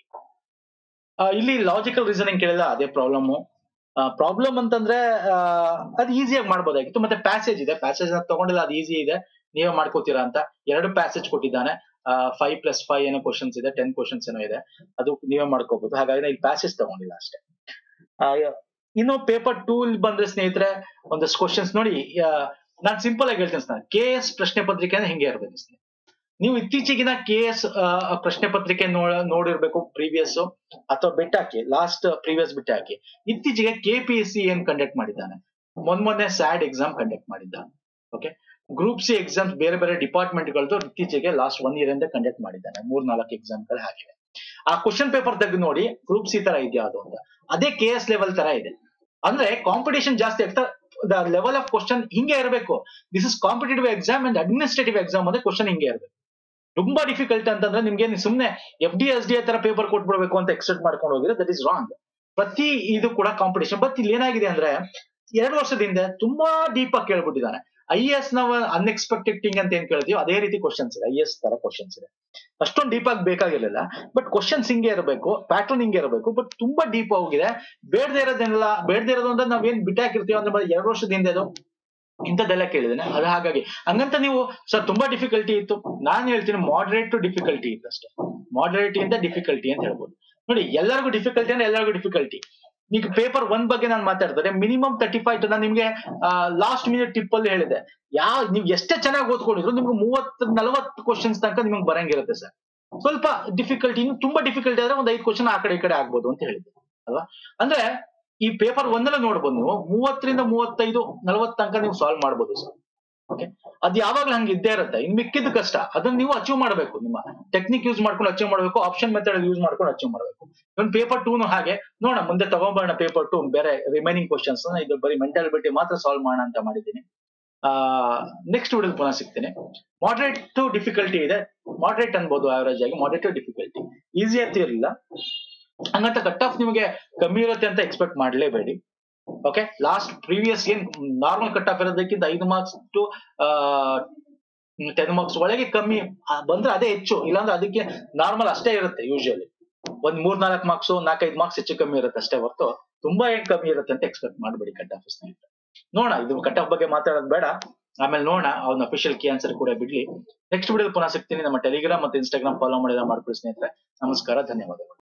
ಇಲ್ಲಿ ಲಾಜಿಕಲ್ ರೀಸನಿಂಗ್ ಕೇಳಿದ ಅದೇ ಪ್ರಾಬ್ಲಮ್ ಪ್ರಾಬ್ಲಮ್ ಅಂತಂದ್ರೆ ಆ, ಅದು ಈಸಿಯಾಗಿ ಮಾಡ್ಬೋದಾಗಿತ್ತು ಮತ್ತೆ ಪ್ಯಾಸೇಜ್ ಇದೆ ಪ್ಯಾಸೇಜ್ ನ ತಗೊಂಡಿಲ್ಲ ಅದು ಈಸಿ ಇದೆ ನೀವೇ ಮಾಡ್ಕೋತೀರಾ ಅಂತ ಎರಡು ಪ್ಯಾಸೇಜ್ ಕೊಟ್ಟಿದ್ದಾನೆ ಫೈವ್ ಪ್ಲಸ್ ಫೈವ್ ಏನೋ ಕ್ವಶನ್ಸ್ ಇದೆ ಟೆನ್ ಕ್ವಶನ್ಸ್ ಏನೋ ಇದೆ ಅದು ನೀವೇ ಮಾಡ್ಕೋಬಹುದು ಹಾಗಾಗಿ ನಾನು ಇಲ್ಲಿ ಪ್ಯಾಸೇಜ್ ತಗೊಂಡಿಲ್ಲ ಅಷ್ಟೇ ಆ, ಇನ್ನು ಪೇಪರ್ ಟೂ ಬಂದ್ರೆ ಸ್ನೇಹಿತರೆ ಒಂದಷ್ಟು ಕ್ವಶನ್ಸ್ ನೋಡಿ ನಾನು ಸಿಂಪಲ್ ಆಗಿ ಹೇಳ್ತೇನೆ ಸ್ನೇಹಿತರೆ ಕೆ ಎಸ್ ಪ್ರಶ್ನೆ ಪತ್ರಿಕೆ ಅಂದ್ರೆ ಹಿಂಗೆ ಇರ್ಬೇಕು ಸ್ನೇಹಿತರೆ ನೀವು ಇತ್ತೀಚೆಗಿನ ಕೆ ಎಸ್ ಪ್ರಶ್ನೆ ಪತ್ರಿಕೆ ನೋ- ನೋಡಿರ್ಬೇಕು ಪ್ರೀವಿಯಸ್ ಅಥವಾ ಬಿಟ್ಟು ಹಾಕಿ ಲಾಸ್ಟ್ ಪ್ರೀವಿಯಸ್ ಬಿಟ್ಟು ಹಾಕಿ ಇತ್ತೀಚೆಗೆ ಕೆ ಪಿ ಎಸ್ ಸಿ ಏನ್ ಕಂಡಕ್ಟ್ ಮಾಡಿದ್ದಾನೆ ಮೊನ್ ಮೊನ್ನೆ ಸ್ಯಾಡ್ ಎಕ್ಸಾಮ್ ಕಂಡಕ್ಟ್ ಮಾಡಿದ್ದಾನೆ ಓಕೆ ಗ್ರೂಪ್ ಸಿ ಎಕ್ಸಾಮ್ಸ್ ಬೇರೆ ಬೇರೆ ಡಿಪಾರ್ಟ್ಮೆಂಟ್ ಗಳದ್ದು ಇತ್ತೀಚೆಗೆ ಲಾಸ್ಟ್ ಒನ್ ಇಯರ್ ಇಂದ ಕಂಡಕ್ಟ್ ಮಾಡಿದ್ದಾನೆ ಮೂರ್ ನಾಲ್ಕು ಎಕ್ಸಾಮ್ ಗಳು ಹಾಕಿವೆ ಆ ಕ್ವಶನ್ ಪೇಪರ್ ತೆಗೆದು ನೋಡಿ ಗ್ರೂಪ್ ಸಿ ತರ ಇದೆಯಾ ಅದು ಅಂತ ಅದೇ ಕೆ ಎಸ್ ಲೆವೆಲ್ ತರ ಇದೆ ಅಂದ್ರೆ ಕಾಂಪಿಟೇಷನ್ ಜಾಸ್ತಿ ಆಗ್ತಾ ದ ಲೆವೆಲ್ ಆಫ್ ಕ್ವಶನ್ ಹಿಂಗೆ ಇರಬೇಕು this is competitive exam and administrative exam ಅಂದ್ರೆ ಕ್ವಶನ್ ಹಿಂಗೆ ಇರಬೇಕು ತುಂಬಾ ಡಿಫಿಕಲ್ಟ್ ಅಂತಂದ್ರೆ ನಿಮ್ಗೆ ನೀವು ಸುಮ್ನೆ ಎಫ್ ಡಿ ಎಸ್ ಡಿ ತರ ಪೇಪರ್ ಕೊಟ್ಬಿಡ್ಬೇಕು ಅಂತ ಎಕ್ಸೆಪ್ಟ್ ಮಾಡ್ಕೊಂಡು ಹೋಗಿದ್ರೆ ದಟ್ ಇಸ್ ರಾಂಗ್ ಪ್ರತಿ ಇದು ಕೂಡ ಕಾಂಪಿಟೇಷನ್ ಬಟ್ ಇಲ್ಲಿ ಏನಾಗಿದೆ ಅಂದ್ರೆ ಎರಡು ವರ್ಷದ ಹಿಂದೆ ತುಂಬಾ ಡೀಪ್ ಆಗಿ ಕೇಳ್ಬಿಟ್ಟಿದ್ದಾನೆ ಐ ಎಸ್ ನಾವು ಅನ್ಎಕ್ಸ್ಪೆಕ್ಟೆಡ್ ಥಿಂಗ್ ಅಂತ ಏನ್ ಕೇಳ್ತೀವಿ ಅದೇ ರೀತಿ ಕ್ವಶನ್ಸ್ ಇದೆ ಐ ಎಸ್ ತರ ಕ್ವಶನ್ಸ್ ಇದೆ ಅಷ್ಟೊಂದು ಡೀಪ್ ಆಗಿ ಬೇಕಾಗಿರ್ಲಿಲ್ಲ ಬಟ್ ಕ್ವಶನ್ಸ್ ಹಿಂಗೆ ಇರಬೇಕು ಪ್ಯಾಟರ್ನ್ ಹಿಂಗೆ ಇರಬೇಕು ಬಟ್ ತುಂಬಾ ಡೀಪ್ ಹೋಗಿದೆ ಬೇಡದೇ ಇರೋದನ್ನೆಲ್ಲ ಬೇಡದೇ ಇರೋದು ಅಂದ್ರೆ ನಾವೇನ್ ಬಿಟ್ಟಾಕಿರ್ತೀವಿ ಅಂದ್ರೆ ಬರೀ ಎರಡು ವರ್ಷದ ಹಿಂದೆ ಅದು ಇಂಥದ್ದೆಲ್ಲ ಕೇಳಿದ್ದೇನೆ ಅದು ಹಾಗಾಗಿ ಹಂಗಂತ ನೀವು ಸರ್ ತುಂಬಾ ಡಿಫಿಕಲ್ಟಿ ಇತ್ತು ನಾನು ಹೇಳ್ತೀನಿ ಮಾಡರೇಟ್ ಟು ಡಿಫಿಕಲ್ಟಿ ಇತ್ತು ಅಷ್ಟೇ ಮಾಡರೇಟ್ ಇಂದ ಡಿಫಿಕಲ್ಟಿ ಅಂತ ಹೇಳ್ಬೋದು ನೋಡಿ ಎಲ್ಲರಿಗೂ ಡಿಫಿಕಲ್ಟಿ ಅಂದ್ರೆ ಎಲ್ಲರಿಗೂ ಡಿಫಿಕಲ್ಟಿ ಈಗ ಪೇಪರ್ ಒನ್ ಬಗ್ಗೆ ನಾನು ಮಾತಾಡ್ತಾರೆ ಮಿನಿಮಮ್ ತರ್ಟಿ ಫೈವ್ ನಾನು ನಿಮ್ಗೆ ಲಾಸ್ಟ್ ಮಿನಿಟ್ ಟಿಪ್ ಅಲ್ಲಿ ಹೇಳಿದೆ ಯಾವ ನೀವು ಎಷ್ಟೇ ಚೆನ್ನಾಗಿ ಓದ್ಕೊಂಡಿದ್ರು ನಿಮ್ಗೆ ಮೂವತ್ ನಲವತ್ತು ಕ್ವಶನ್ಸ್ ತನಕ ನಿಮ್ಗೆ ಬರಂಗಿರುತ್ತೆ ಸರ್ ಸ್ವಲ್ಪ ಡಿಫಿಕಲ್ಟಿ ಇನ್ನು ತುಂಬಾ ಡಿಫಿಕಲ್ಟಿ ಆದ್ರೆ ಒಂದು ಐದು ಕ್ವಶನ್ ಆ ಕಡೆ ಈ ಕಡೆ ಆಗ್ಬೋದು ಅಂತ ಹೇಳಿದ್ದೆ ಅಲ್ವಾ ಅಂದ್ರೆ ಈ ಪೇಪರ್ ಒಂದೆಲ್ಲ ನೋಡ್ಬೋದು ನೀವು ಮೂವತ್ತರಿಂದ ಮೂವತ್ತೈದು ನಲವತ್ತು ತನಕ ನೀವು ಸಾಲ್ವ್ ಮಾಡ್ಬೋದು ಸರ್ ಓಕೆ ಅದ್ ಯಾವಾಗ್ಲೂ ಹಂಗೆ ಇದ್ದೇ ಇರುತ್ತೆ ಇನ್ ಮಿಕ್ಕಿದ ಕಷ್ಟ ಅದನ್ನ ನೀವು ಅಚೀವ್ ಮಾಡಬೇಕು ನಿಮ್ಮ ಟೆಕ್ನಿಕ್ ಯೂಸ್ ಮಾಡ್ಕೊಂಡು ಅಚೀವ್ ಮಾಡಬೇಕು ಆಪ್ಷನ್ ಮೆಥಡ್ ಯೂಸ್ ಮಾಡ್ಕೊಂಡು ಅಚೀವ್ ಮಾಡಬೇಕು ಇವನ್ ಪೇಪರ್ ಟೂನು ಹಾಗೆ ನೋಡೋಣ ಮುಂದೆ ತಗೊಂಬರೋಣ ಪೇಪರ್ ಟೂ ಬೇರೆ ರಿಮೈನಿಂಗ್ ಕ್ವಶನ್ಸ್ ಇದು ಬರೀ ಮೆಂಟಾಲಿಟಿ ಮಾತ್ರ ಸಾಲ್ವ್ ಮಾಡೋಣ ಅಂತ ಮಾಡಿದ್ದೀನಿ ಆ ನೆಕ್ಸ್ಟ್ ವಿಡಿಯೋ ಪುನಃ ಸಿಗ್ತೀನಿ ಮಾಡ್ರೇಟ್ ಟು ಡಿಫಿಕಲ್ಟಿ ಇದೆ ಮಾಡ್ರೇಟ್ ಅನ್ಬೋದು ಆವರೇಜ್ ಆಗಿ ಮಾಡ್ರೇಟ್ ಟು ಡಿಫಿಕಲ್ಟಿ ಈಸಿ ಅಂತ ಇರಲಿಲ್ಲ ಹಂಗಂತ ಕಟ್ ಆಫ್ ನಿಮಗೆ ಕಮ್ಮಿ ಇರುತ್ತೆ ಅಂತ ಎಕ್ಸ್ಪೆಕ್ಟ್ ಮಾಡಲೇಬೇಡಿ ಓಕೆ ಲಾಸ್ಟ್ ಪ್ರೀವಿಯಸ್ ಏನ್ ನಾರ್ಮಲ್ ಕಟ್ ಆಫ್ ಇರೋದಕ್ಕಿಂತ ಐದು ಮಾರ್ಕ್ಸ್ ಟು ಟೆನ್ ಮಾರ್ಕ್ಸ್ ಒಳಗೆ ಕಮ್ಮಿ ಆ, ಬಂದ್ರೆ ಅದೇ ಹೆಚ್ಚು ಇಲ್ಲಾಂದ್ರೆ ಅದಕ್ಕೆ ನಾರ್ಮಲ್ ಅಷ್ಟೇ ಇರುತ್ತೆ ಯೂಶುವಲಿ ಒಂದ್ ಮೂರ್ ನಾಲ್ಕು ಮಾರ್ಕ್ಸ್ ನಾಲ್ಕೈದು ಮಾರ್ಕ್ಸ್ ಹೆಚ್ಚು ಕಮ್ಮಿ ಇರುತ್ತೆ ಅಷ್ಟೇ ಹೊರತು ತುಂಬಾ ಏನ್ ಕಮ್ಮಿ ಇರುತ್ತೆ ಅಂತ ಎಕ್ಸ್ಪೆಕ್ಟ್ ಮಾಡಬೇಡಿ ಕಟ್ ಆಫ್ ಸ್ನೇಹಿತರೆ ನೋಡೋಣ ಇದು ಕಟ್ ಆಫ್ ಬಗ್ಗೆ ಮಾತಾಡೋದು ಬೇಡ ಆಮೇಲೆ ನೋಡೋಣ ಅವ್ನ ಅಫಿಷಿಯಲ್ ಕೀ ಆನ್ಸರ್ ಕೂಡ ಬಿಡ್ಲಿ ನೆಕ್ಸ್ಟ್ ವಿಡಿಯೋ ಪುನಃ ಸಿಗ್ತೀನಿ ನಮ್ಮ ಟೆಲಿಗ್ರಾಮ್ ಮತ್ತೆ ಇನ್ಸ್ಟಾಗ್ರಾಮ್ ಫಾಲೋ ಮಾಡಿದ ಮಾಡ್ಕೊಳ್ಳಿ ಸ್ನೇಹಿತರೆ ನಮಸ್ಕಾರ ಧನ್ಯವಾದಗಳು